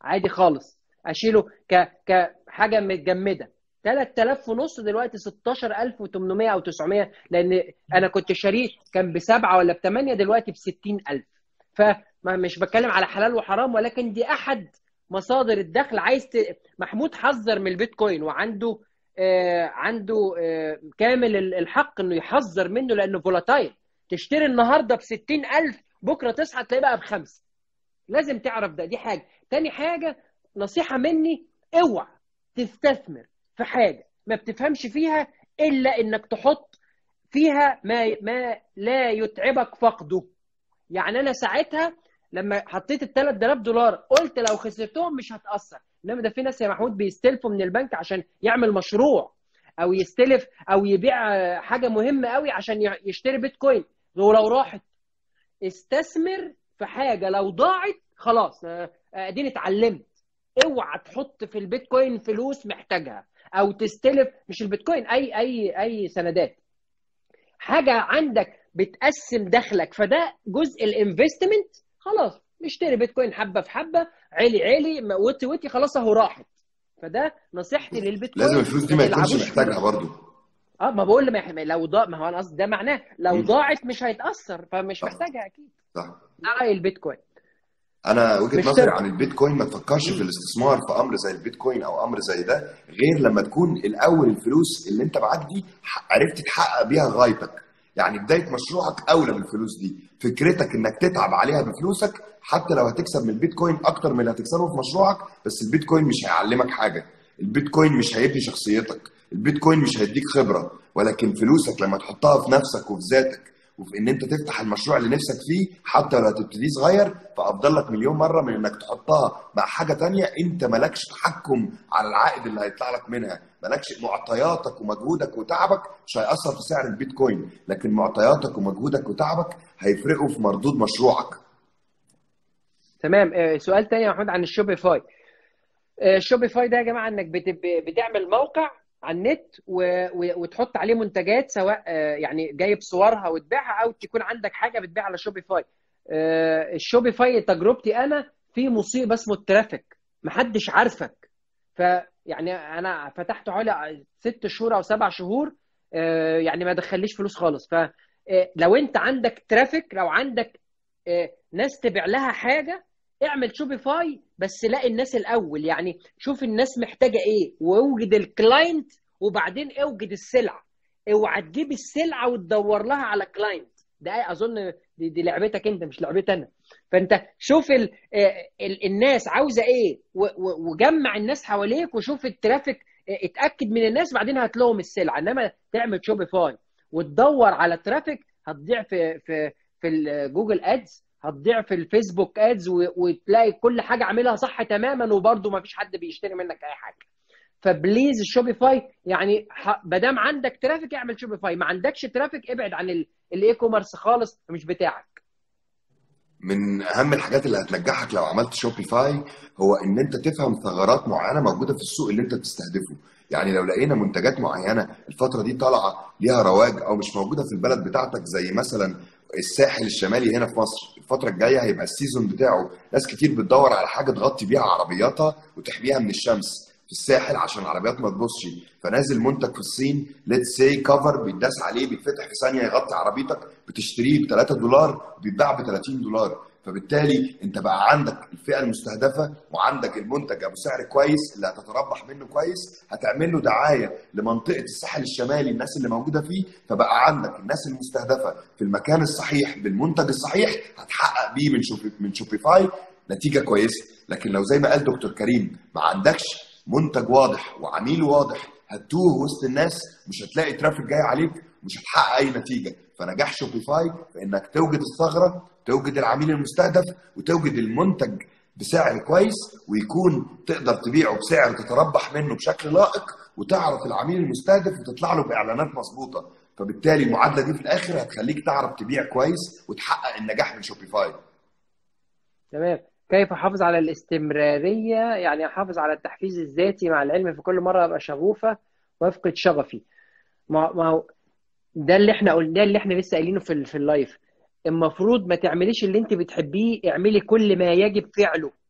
عادي خالص اشيله ك كحاجه متجمده 3000 ونص دلوقتي 16800 او 900 لان انا كنت شاريه كان بسبعه ولا بثمانيه دلوقتي ب 60000 فمش بتكلم على حلال وحرام ولكن دي احد مصادر الدخل عايز ت... محمود حذر من البيتكوين وعنده آه عنده آه كامل الحق انه يحذر منه لانه فولاتايل تشتري النهارده ب 60000 بكره تصحى تلاقيه بقى بخمسه لازم تعرف ده دي حاجه تاني حاجه نصيحه مني اوعى تستثمر في حاجه ما بتفهمش فيها الا انك تحط فيها ما ما لا يتعبك فقده يعني انا ساعتها لما حطيت ال 3000 دولار قلت لو خسرتهم مش هتاثر انما ده في ناس يا محمود بيستلفوا من البنك عشان يعمل مشروع او يستلف او يبيع حاجه مهمه قوي عشان يشتري بيتكوين ولو راحت استثمر في حاجه لو ضاعت خلاص اديني اتعلمت اوعى تحط في البيتكوين فلوس محتاجها او تستلف مش البيتكوين اي اي اي سندات حاجه عندك بتقسم دخلك فده جزء الانفستمنت خلاص نشتري بيتكوين حبه في حبه علي علي وطي وطي خلاص اهو راحت فده نصيحتي للبيتكوين لازم الفلوس دي ما يكونش محتاجها برضه اه ما بقول ما لو ضاع ما هو انا قصدي ده معناه لو ضاعت مش هيتاثر فمش صح. محتاجها اكيد صح ده البيتكوين انا وجهه نظري عن البيتكوين ما تفكرش في الاستثمار في امر زي البيتكوين او امر زي ده غير لما تكون الاول الفلوس اللي انت معاك دي عرفت تحقق بيها غايتك يعني بدايه مشروعك اولى بالفلوس دي فكرتك انك تتعب عليها بفلوسك حتى لو هتكسب من البيتكوين اكتر من اللي هتكسبه في مشروعك بس البيتكوين مش هيعلمك حاجه البيتكوين مش هيبني شخصيتك البيتكوين مش هيديك خبره ولكن فلوسك لما تحطها في نفسك وفي ذاتك وفي ان انت تفتح المشروع اللي نفسك فيه حتى لو هتبتديه صغير فافضل لك مليون مره من انك تحطها مع حاجه تانية انت مالكش تحكم على العائد اللي هيطلع لك منها مالكش معطياتك ومجهودك وتعبك مش هيأثر في سعر البيتكوين لكن معطياتك ومجهودك وتعبك هيفرقوا في مردود مشروعك تمام سؤال تاني يا محمود عن الشوبيفاي الشوبيفاي ده يا جماعه انك بتعمل موقع على النت و... و... وتحط عليه منتجات سواء يعني جايب صورها وتبيعها او تكون عندك حاجه بتبيع على شوبيفاي الشوبيفاي تجربتي انا في مصيبه اسمه الترافيك محدش عارفك فيعني انا فتحته حوالي ست شهور او سبع شهور يعني ما دخليش فلوس خالص فلو انت عندك ترافيك لو عندك ناس تبيع لها حاجه اعمل شوبيفاي بس لاقي الناس الاول يعني شوف الناس محتاجه ايه واوجد الكلاينت وبعدين اوجد السلعه اوعى تجيب السلعه وتدور لها على كلاينت ده اظن دي, دي لعبتك انت مش لعبتي انا فانت شوف ال ال الناس عاوزه ايه وجمع الناس حواليك وشوف الترافيك اتاكد من الناس بعدين هات لهم السلعه انما تعمل شوبيفاي وتدور على ترافيك هتضيع في في في الجوجل ادز هتضيع في الفيسبوك ادز وتلاقي كل حاجه عاملها صح تماما وبرده ما فيش حد بيشتري منك اي حاجه فبليز الشوبيفاي يعني ما دام عندك ترافيك اعمل شوبيفاي ما عندكش ترافيك ابعد عن الاي كوميرس خالص مش بتاعك من اهم الحاجات اللي هتنجحك لو عملت شوبيفاي هو ان انت تفهم ثغرات معينه موجوده في السوق اللي انت بتستهدفه يعني لو لقينا منتجات معينه الفتره دي طالعه ليها رواج او مش موجوده في البلد بتاعتك زي مثلا الساحل الشمالي هنا في مصر الفترة الجاية هيبقى السيزون بتاعه ناس كتير بتدور على حاجة تغطي بيها عربياتها وتحميها من الشمس في الساحل عشان العربيات ما تبصش فنازل منتج في الصين ليتس سي كفر بيتداس عليه بيتفتح في ثانية يغطي عربيتك بتشتريه ب 3 دولار بيتباع ب 30 دولار فبالتالي انت بقى عندك الفئه المستهدفه وعندك المنتج ابو سعر كويس اللي هتتربح منه كويس هتعمل له دعايه لمنطقه الساحل الشمالي الناس اللي موجوده فيه فبقى عندك الناس المستهدفه في المكان الصحيح بالمنتج الصحيح هتحقق بيه من شوبي من شوبيفاي نتيجه كويسه لكن لو زي ما قال دكتور كريم ما عندكش منتج واضح وعميل واضح هتوه وسط الناس مش هتلاقي ترافيك جاي عليك مش هتحقق اي نتيجه فنجاح شوبيفاي في انك توجد الثغره توجد العميل المستهدف وتوجد المنتج بسعر كويس ويكون تقدر تبيعه بسعر تتربح منه بشكل لائق وتعرف العميل المستهدف وتطلع له باعلانات مظبوطه فبالتالي المعادله دي في الاخر هتخليك تعرف تبيع كويس وتحقق النجاح من شوبيفاي تمام كيف احافظ على الاستمراريه يعني احافظ على التحفيز الذاتي مع العلم في كل مره ابقى شغوفه وافقد شغفي ما هو ده اللي احنا قلنا ده اللي احنا لسه قايلينه في في اللايف المفروض ما تعمليش اللي انت بتحبيه اعملي كل ما يجب فعله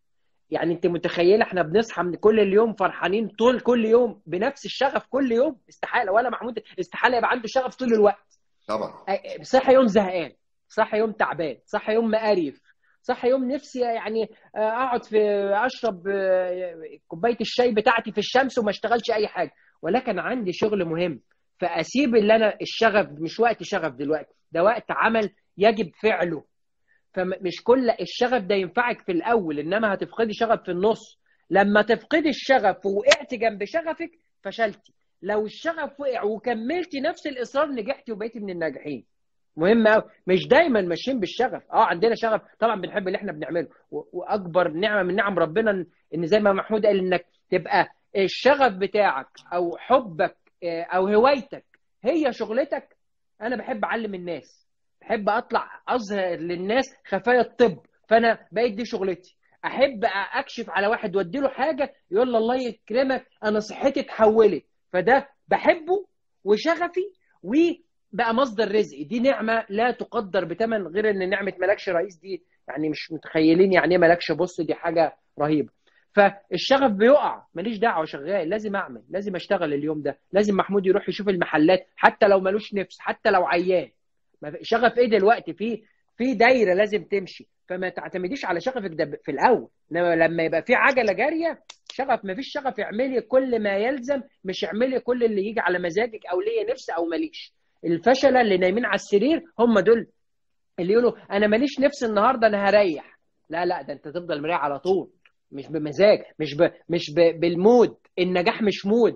يعني انت متخيله احنا بنصحى من كل اليوم فرحانين طول كل يوم بنفس الشغف كل يوم استحاله ولا محمود استحاله يبقى عنده شغف طول الوقت طبعا صحي يوم زهقان صحي يوم تعبان صحي يوم مقرف صح يوم نفسي يعني اقعد في اشرب كوبايه الشاي بتاعتي في الشمس وما اشتغلش اي حاجه ولكن عندي شغل مهم فاسيب اللي انا الشغف مش وقت شغف دلوقتي ده وقت عمل يجب فعله فمش كل الشغف ده ينفعك في الاول انما هتفقدي شغف في النص لما تفقدي الشغف ووقعتي جنب شغفك فشلتي لو الشغف وقع وكملتي نفس الاصرار نجحتي وبقيتي من الناجحين مهم قوي مش دايما ماشيين بالشغف اه عندنا شغف طبعا بنحب اللي احنا بنعمله واكبر نعمه من نعم ربنا ان زي ما محمود قال انك تبقى الشغف بتاعك او حبك او هوايتك هي شغلتك انا بحب اعلم الناس بحب اطلع اظهر للناس خفايا الطب فانا بقيت دي شغلتي احب اكشف على واحد وادي له حاجه يقول له الله يكرمك انا صحتي اتحولت فده بحبه وشغفي وبقى مصدر رزقي دي نعمه لا تقدر بثمن غير ان نعمه ملكش رئيس دي يعني مش متخيلين يعني ايه ملكش بص دي حاجه رهيبه فالشغف بيقع ماليش دعوه شغال لازم اعمل لازم اشتغل اليوم ده لازم محمود يروح يشوف المحلات حتى لو ملوش نفس حتى لو عيان شغف ايه دلوقتي في في دايره لازم تمشي فما تعتمديش على شغفك ده في الاول انما لما يبقى في عجله جاريه شغف ما فيش شغف اعملي كل ما يلزم مش اعملي كل اللي يجي على مزاجك او ليا نفس او ماليش الفشله اللي نايمين على السرير هم دول اللي يقولوا انا ماليش نفس النهارده انا هريح لا لا ده انت تفضل مريح على طول مش بمزاج مش ب... مش ب... بالمود النجاح مش مود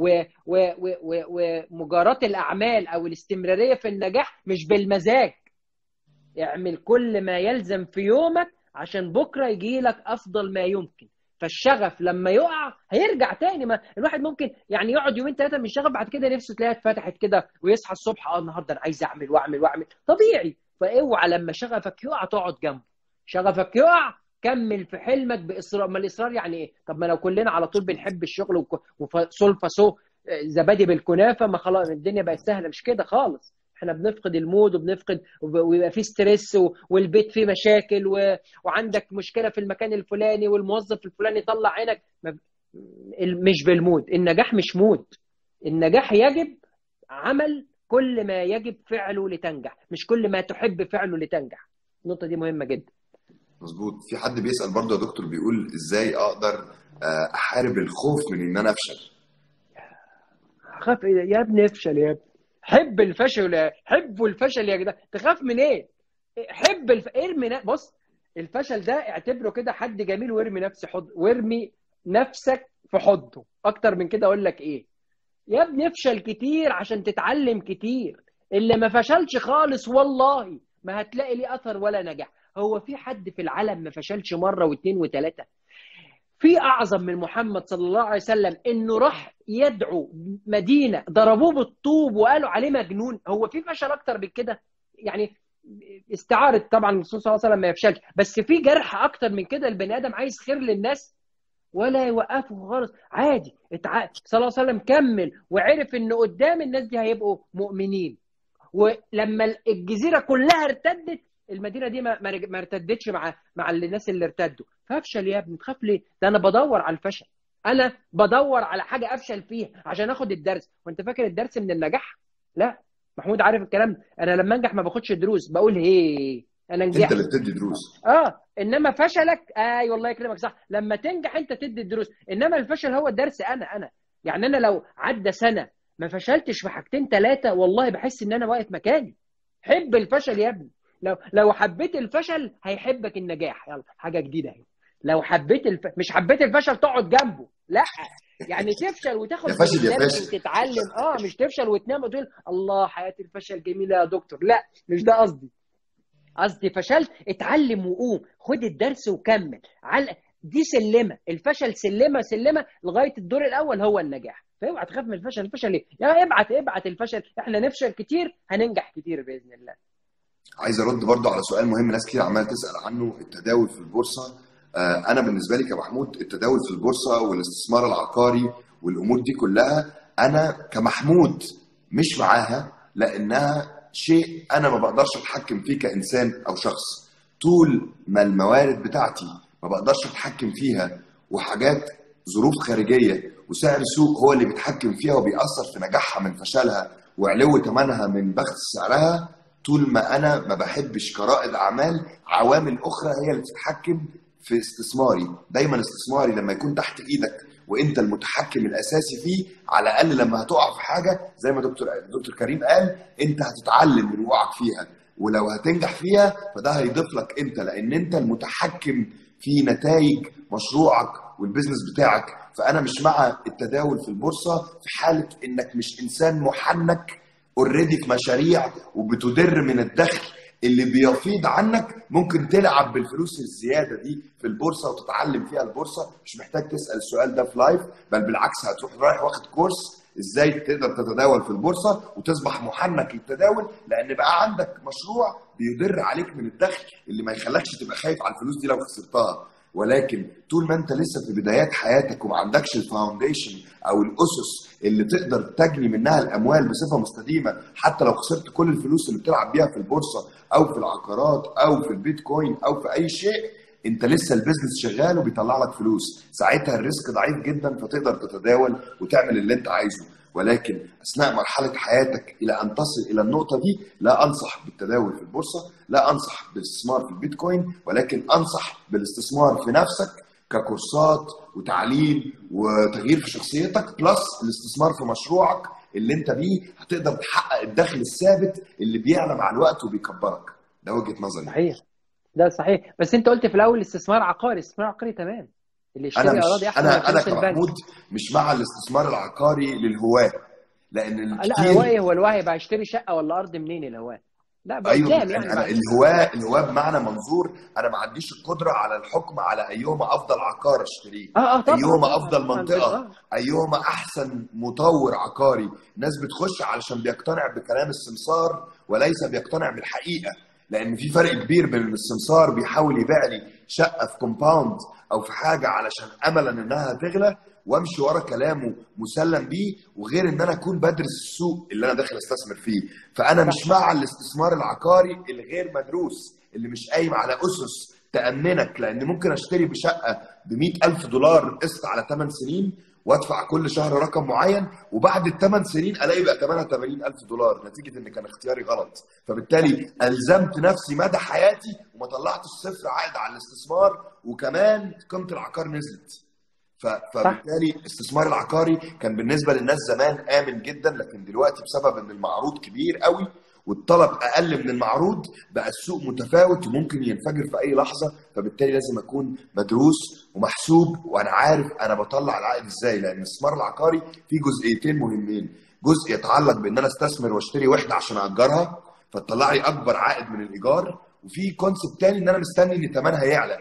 ومجاراة الأعمال أو الاستمرارية في النجاح مش بالمزاج اعمل كل ما يلزم في يومك عشان بكرة يجي لك أفضل ما يمكن فالشغف لما يقع هيرجع تاني ما الواحد ممكن يعني يقعد يومين ثلاثة من الشغف بعد كده نفسه تلاقيها اتفتحت كده ويصحى الصبح اه النهارده انا عايز اعمل واعمل واعمل طبيعي فاوعى لما شغفك يقع تقعد جنبه شغفك يقع كمل في حلمك باصرار ما الاصرار يعني ايه طب ما لو كلنا على طول بنحب الشغل وسول فسو زبادي بالكنافه ما خلاص الدنيا بقت سهله مش كده خالص احنا بنفقد المود وبنفقد ويبقى في ستريس والبيت فيه مشاكل و... وعندك مشكله في المكان الفلاني والموظف الفلاني طلع عينك مش بالمود النجاح مش مود النجاح يجب عمل كل ما يجب فعله لتنجح مش كل ما تحب فعله لتنجح النقطه دي مهمه جدا مظبوط في حد بيسال برضه يا دكتور بيقول ازاي اقدر احارب الخوف من ان انا افشل خاف يا ابني افشل يا ابني حب الفشل يا حبوا الفشل يا جدعان تخاف من ايه حب الف... ارمي ن... بص الفشل ده اعتبره كده حد جميل وارمي نفسي حض وارمي نفسك في حضه اكتر من كده اقول لك ايه يا ابني افشل كتير عشان تتعلم كتير اللي ما فشلش خالص والله ما هتلاقي ليه اثر ولا نجاح هو في حد في العالم ما فشلش مره واثنين وثلاثه في اعظم من محمد صلى الله عليه وسلم انه راح يدعو مدينه ضربوه بالطوب وقالوا عليه مجنون هو في فشل اكتر من كده يعني استعاره طبعا الرسول صلى الله عليه وسلم ما يفشلش بس في جرح اكتر من كده البني ادم عايز خير للناس ولا يوقفه خالص عادي اتع... صلى الله عليه وسلم كمل وعرف ان قدام الناس دي هيبقوا مؤمنين ولما الجزيره كلها ارتدت المدينه دي ما ما ارتدتش مع مع الناس اللي ارتدوا فافشل يا ابني تخاف ليه ده انا بدور على الفشل انا بدور على حاجه افشل فيها عشان اخد الدرس وانت فاكر الدرس من النجاح لا محمود عارف الكلام ده انا لما انجح ما باخدش دروس بقول هي انا نجحت انت اللي بتدي دروس اه انما فشلك اي آه والله يكرمك صح لما تنجح انت تدي الدروس انما الفشل هو الدرس انا انا يعني انا لو عدى سنه ما فشلتش في حاجتين ثلاثه والله بحس ان انا واقف مكاني حب الفشل يا ابني لو لو حبيت الفشل هيحبك النجاح يلا حاجه جديده اهي لو حبيت الف... مش حبيت الفشل تقعد جنبه لا يعني تفشل وتاخد يا فاشل يا درس فاشل. وتتعلم اه مش تفشل وتنام وتقول الله حياه الفشل جميله يا دكتور لا مش ده قصدي قصدي فشلت اتعلم وقوم خد الدرس وكمل على دي سلمه الفشل سلمه سلمه لغايه الدور الاول هو النجاح فاوعى تخاف من الفشل الفشل ايه يا ابعت ابعت الفشل احنا نفشل كتير هننجح كتير باذن الله عايز ارد برضو على سؤال مهم ناس كتير عماله تسال عنه التداول في البورصه آه، انا بالنسبه لي كمحمود التداول في البورصه والاستثمار العقاري والامور دي كلها انا كمحمود مش معاها لانها شيء انا ما بقدرش اتحكم فيه كانسان او شخص طول ما الموارد بتاعتي ما بقدرش اتحكم فيها وحاجات ظروف خارجيه وسعر السوق هو اللي بيتحكم فيها وبيأثر في نجاحها من فشلها وعلو ثمنها من بخس سعرها طول ما انا ما بحبش كرائد اعمال عوامل اخرى هي اللي تتحكم في استثماري دايما استثماري لما يكون تحت ايدك وانت المتحكم الاساسي فيه على الاقل لما هتقع في حاجه زي ما دكتور دكتور كريم قال انت هتتعلم من وقعك فيها ولو هتنجح فيها فده هيضيف لك انت لان انت المتحكم في نتائج مشروعك والبيزنس بتاعك فانا مش مع التداول في البورصه في حاله انك مش انسان محنك اوريدي في مشاريع وبتدر من الدخل اللي بيفيض عنك ممكن تلعب بالفلوس الزياده دي في البورصه وتتعلم فيها البورصه مش محتاج تسال السؤال ده في لايف بل بالعكس هتروح رايح واخد كورس ازاي تقدر تتداول في البورصه وتصبح محنك للتداول لان بقى عندك مشروع بيدر عليك من الدخل اللي ما يخلكش تبقى خايف على الفلوس دي لو خسرتها ولكن طول ما انت لسه في بدايات حياتك وما عندكش الفاونديشن او الاسس اللي تقدر تجني منها الاموال بصفه مستديمه حتى لو خسرت كل الفلوس اللي بتلعب بيها في البورصه او في العقارات او في البيتكوين او في اي شيء انت لسه البيزنس شغال وبيطلع لك فلوس ساعتها الريسك ضعيف جدا فتقدر تتداول وتعمل اللي انت عايزه ولكن اثناء مرحله حياتك الى ان تصل الى النقطه دي لا انصح بالتداول في البورصه لا انصح بالاستثمار في البيتكوين ولكن انصح بالاستثمار في نفسك ككورسات وتعليم وتغيير في شخصيتك بلس الاستثمار في مشروعك اللي انت بيه هتقدر تحقق الدخل الثابت اللي بيعلى مع الوقت وبيكبرك ده وجهه نظري صحيح ده صحيح بس انت قلت في الاول استثمار عقاري استثمار عقاري تمام اللي يشتري انا مش اراضي احسن من انا انا فلوس البنك كمحمود مش مع الاستثمار العقاري للهواه لان لا الكتير هو ايه هو الوعي بقى يشتري شقه ولا ارض منين الهواه لا بقى ايوه كام يعني يعني انا بعد الهواه الهواه بمعنى منظور انا ما عنديش القدره على الحكم على ايهما افضل عقار اشتريه اه اه طبعا ايهما طبعا افضل طبعا منطقه اه ايهما احسن مطور عقاري ناس بتخش علشان بيقتنع بكلام السمسار وليس بيقتنع بالحقيقه لان في فرق كبير بين السمسار بيحاول يبيع لي شقه في كومباوند او في حاجه علشان املا انها تغلى وامشي ورا كلامه مسلم بيه وغير ان انا اكون بدرس السوق اللي انا داخل استثمر فيه فانا صح مش مع الاستثمار العقاري الغير مدروس اللي مش قايم على اسس تامنك لان ممكن اشتري بشقه ب ألف دولار قسط على 8 سنين وادفع كل شهر رقم معين وبعد الثمان سنين الاقي بقى ثمنها 80 الف دولار نتيجه ان كان اختياري غلط صح فبالتالي الزمت نفسي مدى حياتي وما طلعتش صفر عائد على الاستثمار وكمان قيمه العقار نزلت ف- صح فبالتالي الاستثمار العقاري كان بالنسبه للناس زمان امن جدا لكن دلوقتي بسبب ان المعروض كبير قوي والطلب اقل من المعروض بقى السوق متفاوت وممكن ينفجر في اي لحظه فبالتالي لازم اكون مدروس ومحسوب وانا عارف انا بطلع العائد ازاي لان الاستثمار العقاري فيه جزئيتين مهمين جزء يتعلق بان انا استثمر واشتري وحده عشان اجرها فتطلع لي اكبر عائد من الايجار وفي كونسبت تاني ان انا مستني ان ثمنها يعلى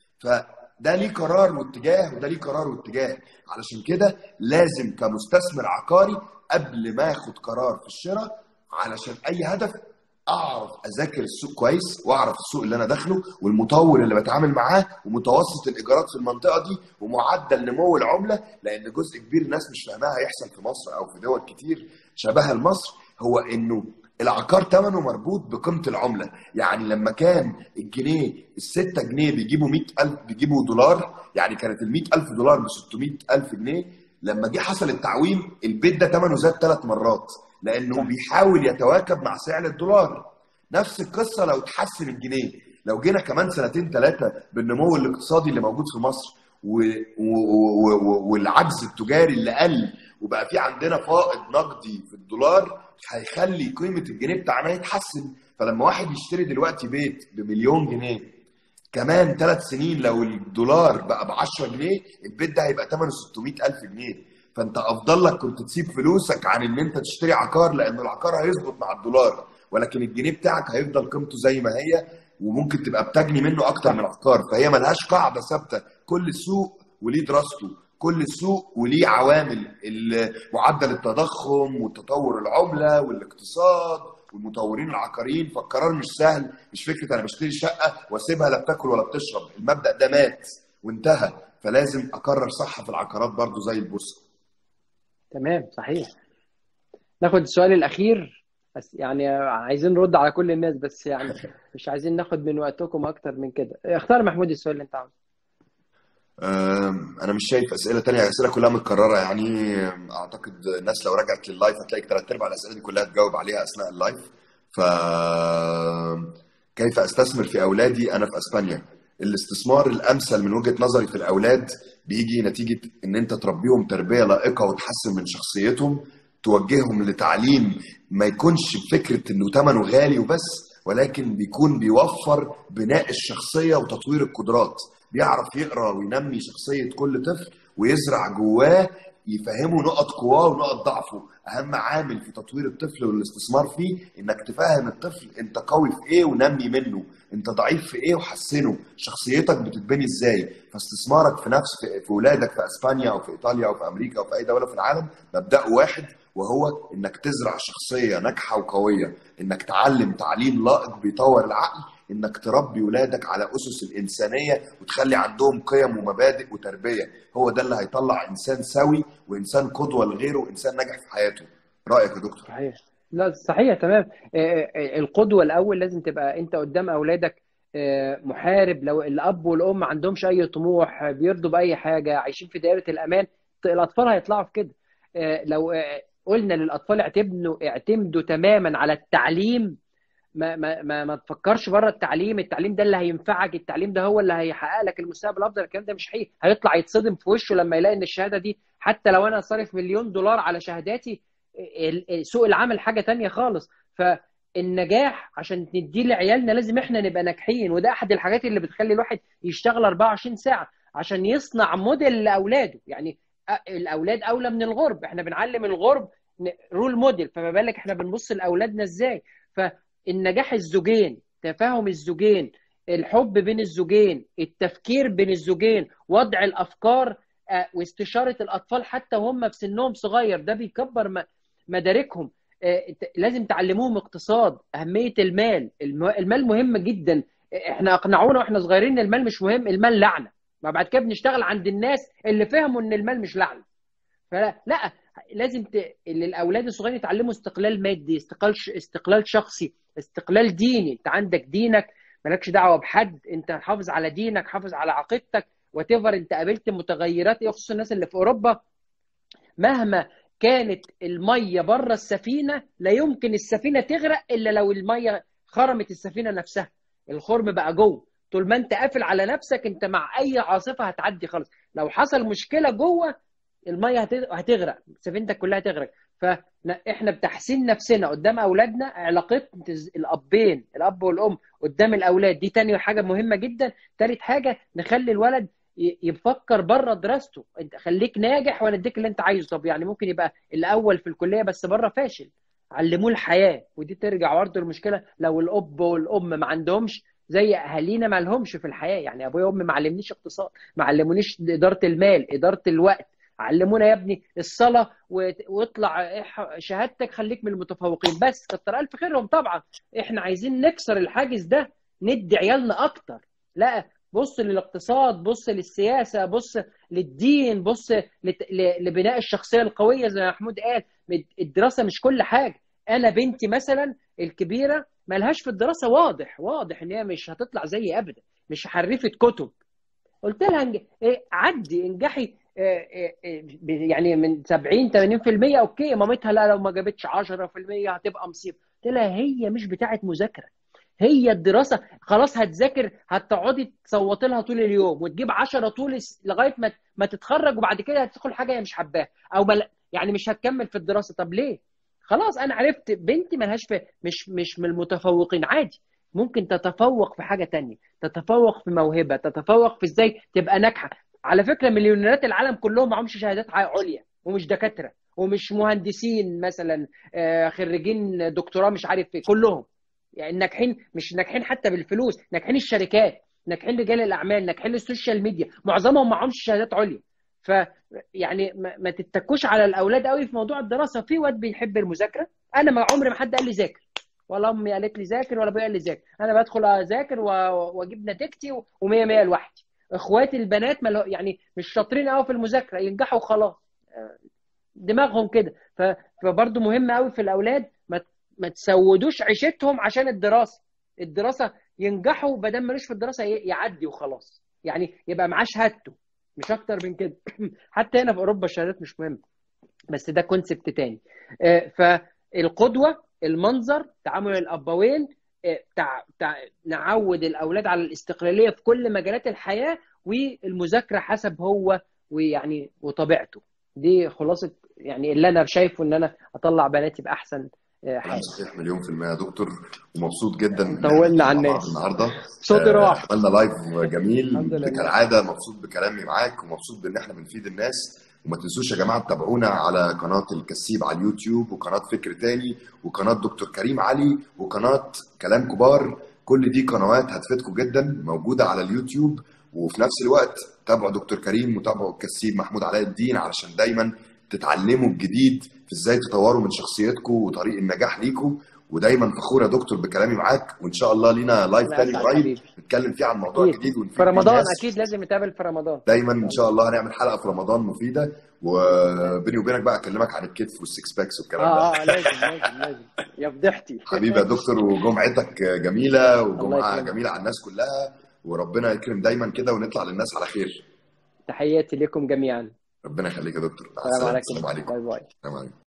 فده ليه قرار واتجاه وده ليه قرار واتجاه علشان كده لازم كمستثمر عقاري قبل ما اخد قرار في الشراء علشان اي هدف اعرف اذاكر السوق كويس واعرف السوق اللي انا داخله والمطور اللي بتعامل معاه ومتوسط الايجارات في المنطقه دي ومعدل نمو العمله لان جزء كبير الناس مش فاهماها هيحصل في مصر او في دول كتير شبه مصر هو انه العقار ثمنه مربوط بقيمه العمله يعني لما كان الجنيه الستة جنيه بيجيبوا 100000 بيجيبوا دولار يعني كانت ال 100000 دولار ب 600000 جنيه لما جه حصل التعويم البيت ده ثمنه زاد ثلاث مرات لانه صح بيحاول يتواكب مع سعر الدولار نفس القصه لو تحسن الجنيه لو جينا كمان سنتين ثلاثه بالنمو الاقتصادي اللي موجود في مصر و... و... و... و... والعجز التجاري اللي قل وبقى في عندنا فائض نقدي في الدولار هيخلي قيمه الجنيه بتاعنا يتحسن فلما واحد يشتري دلوقتي بيت بمليون جنيه كمان ثلاث سنين لو الدولار بقى ب 10 جنيه البيت ده هيبقى ثمنه 600 الف جنيه فانت افضل لك كنت تسيب فلوسك عن ان انت تشتري عقار لان العقار هيظبط مع الدولار ولكن الجنيه بتاعك هيفضل قيمته زي ما هي وممكن تبقى بتجني منه اكتر من صح العقار فهي ملهاش قاعده ثابته كل سوق وليه دراسته كل سوق وليه عوامل ال- معدل التضخم وتطور العمله والاقتصاد والمطورين العقاريين فالقرار مش سهل مش فكره انا بشتري شقه واسيبها لا بتاكل ولا بتشرب المبدا ده مات وانتهى فلازم اقرر صح في العقارات برضو زي البورصه تمام صحيح ناخد السؤال الأخير بس يعني عايزين نرد على كل الناس بس يعني مش عايزين ناخد من وقتكم أكتر من كده اختار محمود السؤال اللي أنت عاوزه أم، انا مش شايف اسئله تانية الاسئله كلها متكرره يعني اعتقد الناس لو رجعت لللايف هتلاقي ثلاث ارباع الاسئله دي كلها تجاوب عليها اثناء اللايف ف كيف استثمر في اولادي انا في اسبانيا الاستثمار الامثل من وجهه نظري في الاولاد بيجي نتيجه ان انت تربيهم تربيه لائقه وتحسن من شخصيتهم توجههم لتعليم ما يكونش بفكره انه ثمنه غالي وبس ولكن بيكون بيوفر بناء الشخصيه وتطوير القدرات بيعرف يقرا وينمي شخصيه كل طفل ويزرع جواه يفهمه نقط قواه ونقط ضعفه اهم عامل في تطوير الطفل والاستثمار فيه انك تفهم الطفل انت قوي في ايه ونمي منه انت ضعيف في ايه وحسنه شخصيتك بتتبني ازاي فاستثمارك في نفس في, في ولادك في اسبانيا او في ايطاليا او في امريكا او في اي دوله في العالم مبدأه واحد وهو انك تزرع شخصيه ناجحه وقويه انك تعلم تعليم لائق بيطور العقل انك تربي ولادك على اسس الانسانيه وتخلي عندهم قيم ومبادئ وتربيه هو ده اللي هيطلع انسان سوي وانسان قدوه لغيره وانسان ناجح في حياته رايك يا دكتور صحيح لا صحيح تمام آه، آه، القدوة الأول لازم تبقى أنت قدام أولادك آه، محارب لو الأب والأم ما عندهمش أي طموح بيرضوا بأي حاجة عايشين في دائرة الأمان الأطفال هيطلعوا في كده آه، لو آه، قلنا للأطفال اعتمدوا اعتمدوا تماما على التعليم ما ما ما, ما تفكرش بره التعليم التعليم ده اللي هينفعك التعليم ده هو اللي هيحقق لك المستقبل الافضل الكلام ده مش حقيقي هيطلع يتصدم في وشه لما يلاقي ان الشهاده دي حتى لو انا صارف مليون دولار على شهاداتي ال- ال- سوق العمل حاجه تانية خالص فالنجاح عشان نديه لعيالنا لازم احنا نبقى ناجحين وده احد الحاجات اللي بتخلي الواحد يشتغل 24 ساعه عشان يصنع موديل لاولاده يعني أ- الاولاد اولى من الغرب احنا بنعلم الغرب رول موديل فما بالك احنا بنبص لاولادنا ازاي فالنجاح الزوجين تفاهم الزوجين الحب بين الزوجين التفكير بين الزوجين وضع الافكار آه، واستشاره الاطفال حتى وهم في سنهم صغير ده بيكبر م- مداركهم آه، ت- لازم تعلموهم اقتصاد اهميه المال الم- المال مهم جدا احنا اقنعونا واحنا صغيرين ان المال مش مهم المال لعنه ما بعد كده بنشتغل عند الناس اللي فهموا ان المال مش لعنه فلا لا لازم ت... الاولاد الصغيرين يتعلموا استقلال مادي استقلال ش... استقلال شخصي استقلال ديني انت عندك دينك مالكش دعوه بحد انت حافظ على دينك حافظ على عقيدتك وتفر انت قابلت متغيرات ايه خصوصا الناس اللي في اوروبا مهما كانت الميه بره السفينه لا يمكن السفينه تغرق الا لو الميه خرمت السفينه نفسها الخرم بقى جوه طول ما انت قافل على نفسك انت مع اي عاصفه هتعدي خالص لو حصل مشكله جوه الميه هت- هتغرق سفينتك كلها هتغرق فاحنا بتحسين نفسنا قدام اولادنا علاقه الابين الاب والام قدام الاولاد دي تاني حاجه مهمه جدا تالت حاجه نخلي الولد ي- يفكر بره دراسته انت خليك ناجح وانا اديك اللي انت عايزه طب يعني ممكن يبقى الاول في الكليه بس بره فاشل علموه الحياه ودي ترجع برضه المشكله لو الاب والام ما عندهمش زي اهالينا ما لهمش في الحياه يعني ابويا وامي ما علمنيش اقتصاد ما علمونيش اداره المال اداره الوقت علمونا يا ابني الصلاه وت- واطلع اح- شهادتك خليك من المتفوقين بس كتر الف خيرهم طبعا احنا عايزين نكسر الحاجز ده ندي عيالنا اكتر لا بص للاقتصاد بص للسياسه بص للدين بص لت- ل- لبناء الشخصيه القويه زي ما محمود قال الدراسه مش كل حاجه انا بنتي مثلا الكبيره ملهاش في الدراسه واضح واضح ان هي مش هتطلع زيي ابدا مش حريفه كتب قلت لها انج... إيه عدي انجحي إيه إيه إيه ب- يعني من 70 80% اوكي مامتها لا لو ما جابتش 10% هتبقى مصيبه قلت لها هي مش بتاعه مذاكره هي الدراسه خلاص هتذاكر هتقعدي تصوتي لها طول اليوم وتجيب 10 طول الس- لغايه ما ما تتخرج وبعد كده هتدخل حاجه هي مش حباها او مل... يعني مش هتكمل في الدراسه طب ليه؟ خلاص انا عرفت بنتي ملهاش في مش مش من المتفوقين عادي ممكن تتفوق في حاجه تانية تتفوق في موهبه تتفوق في ازاي تبقى ناجحه على فكره مليونيرات العالم كلهم معهمش شهادات عليا ومش دكاتره ومش مهندسين مثلا آه، خريجين دكتوراه مش عارف ايه كلهم يعني ناجحين مش ناجحين حتى بالفلوس ناجحين الشركات ناجحين رجال الاعمال ناجحين السوشيال ميديا معظمهم معهمش شهادات عليا ف يعني ما, ما تتكوش على الاولاد قوي في موضوع الدراسه في واد بيحب المذاكره انا ما عمري ما حد قال لي ذاكر ولا امي قالت لي ذاكر ولا ابويا قال لي ذاكر انا بدخل اذاكر و- واجيب نتيجتي و100 100 لوحدي اخواتي البنات ما له- يعني مش شاطرين قوي في المذاكره ينجحوا خلاص دماغهم كده ف- فبرضه مهم قوي في الاولاد ما ما تسودوش عيشتهم عشان الدراسه الدراسه ينجحوا بدل ملوش في الدراسه ي- يعدي وخلاص يعني يبقى معاه شهادته مش اكتر من كده حتى هنا في اوروبا الشهادات مش مهمه بس ده كونسبت تاني آه، فالقدوه المنظر تعامل الابوين آه، تع... تع... نعود الاولاد على الاستقلاليه في كل مجالات الحياه والمذاكره حسب هو ويعني وطبيعته دي خلاصه يعني اللي انا شايفه ان انا اطلع بناتي باحسن آه، كلام حاجه صحيح مليون في المية يا دكتور ومبسوط جدا إن طولنا إحنا على مع بعض الناس النهاردة صوتي آه، راح عملنا لايف جميل الحمد لله كالعادة مبسوط بكلامي معاك ومبسوط بإن إحنا بنفيد الناس وما تنسوش يا جماعة تتابعونا على قناة الكسيب على اليوتيوب وقناة فكر تاني وقناة دكتور كريم علي وقناة كلام كبار كل دي قنوات هتفيدكم جدا موجودة على اليوتيوب وفي نفس الوقت تابعوا دكتور كريم وتابعوا الكسيب محمود علاء الدين علشان دايما تتعلموا الجديد في ازاي تطوروا من شخصيتكم وطريق النجاح ليكم ودايما فخور يا دكتور بكلامي معاك وان شاء الله لينا لايف لا تاني اسعد قريب حبيبي نتكلم فيه عن موضوع اكيد جديد ونفيد في بيه رمضان الناس اكيد لازم نتقابل في رمضان دايما ان ان شاء شاء الله الله هنعمل حلقه في رمضان مفيده وبيني وبينك بقى اكلمك عن الكتف والسكس باكس والكلام ده اه اه لازم لازم لازم يا فضيحتي حبيبي يا دكتور وجمعتك جميله الله وجمعه يكرمك جميله على الناس كلها وربنا يكرم دايما كده ونطلع للناس على خير تحياتي لكم جميعا ربنا يخليك يا دكتور مع السلام السلامه عليكم السلام عليكم باي باي السلام عليكم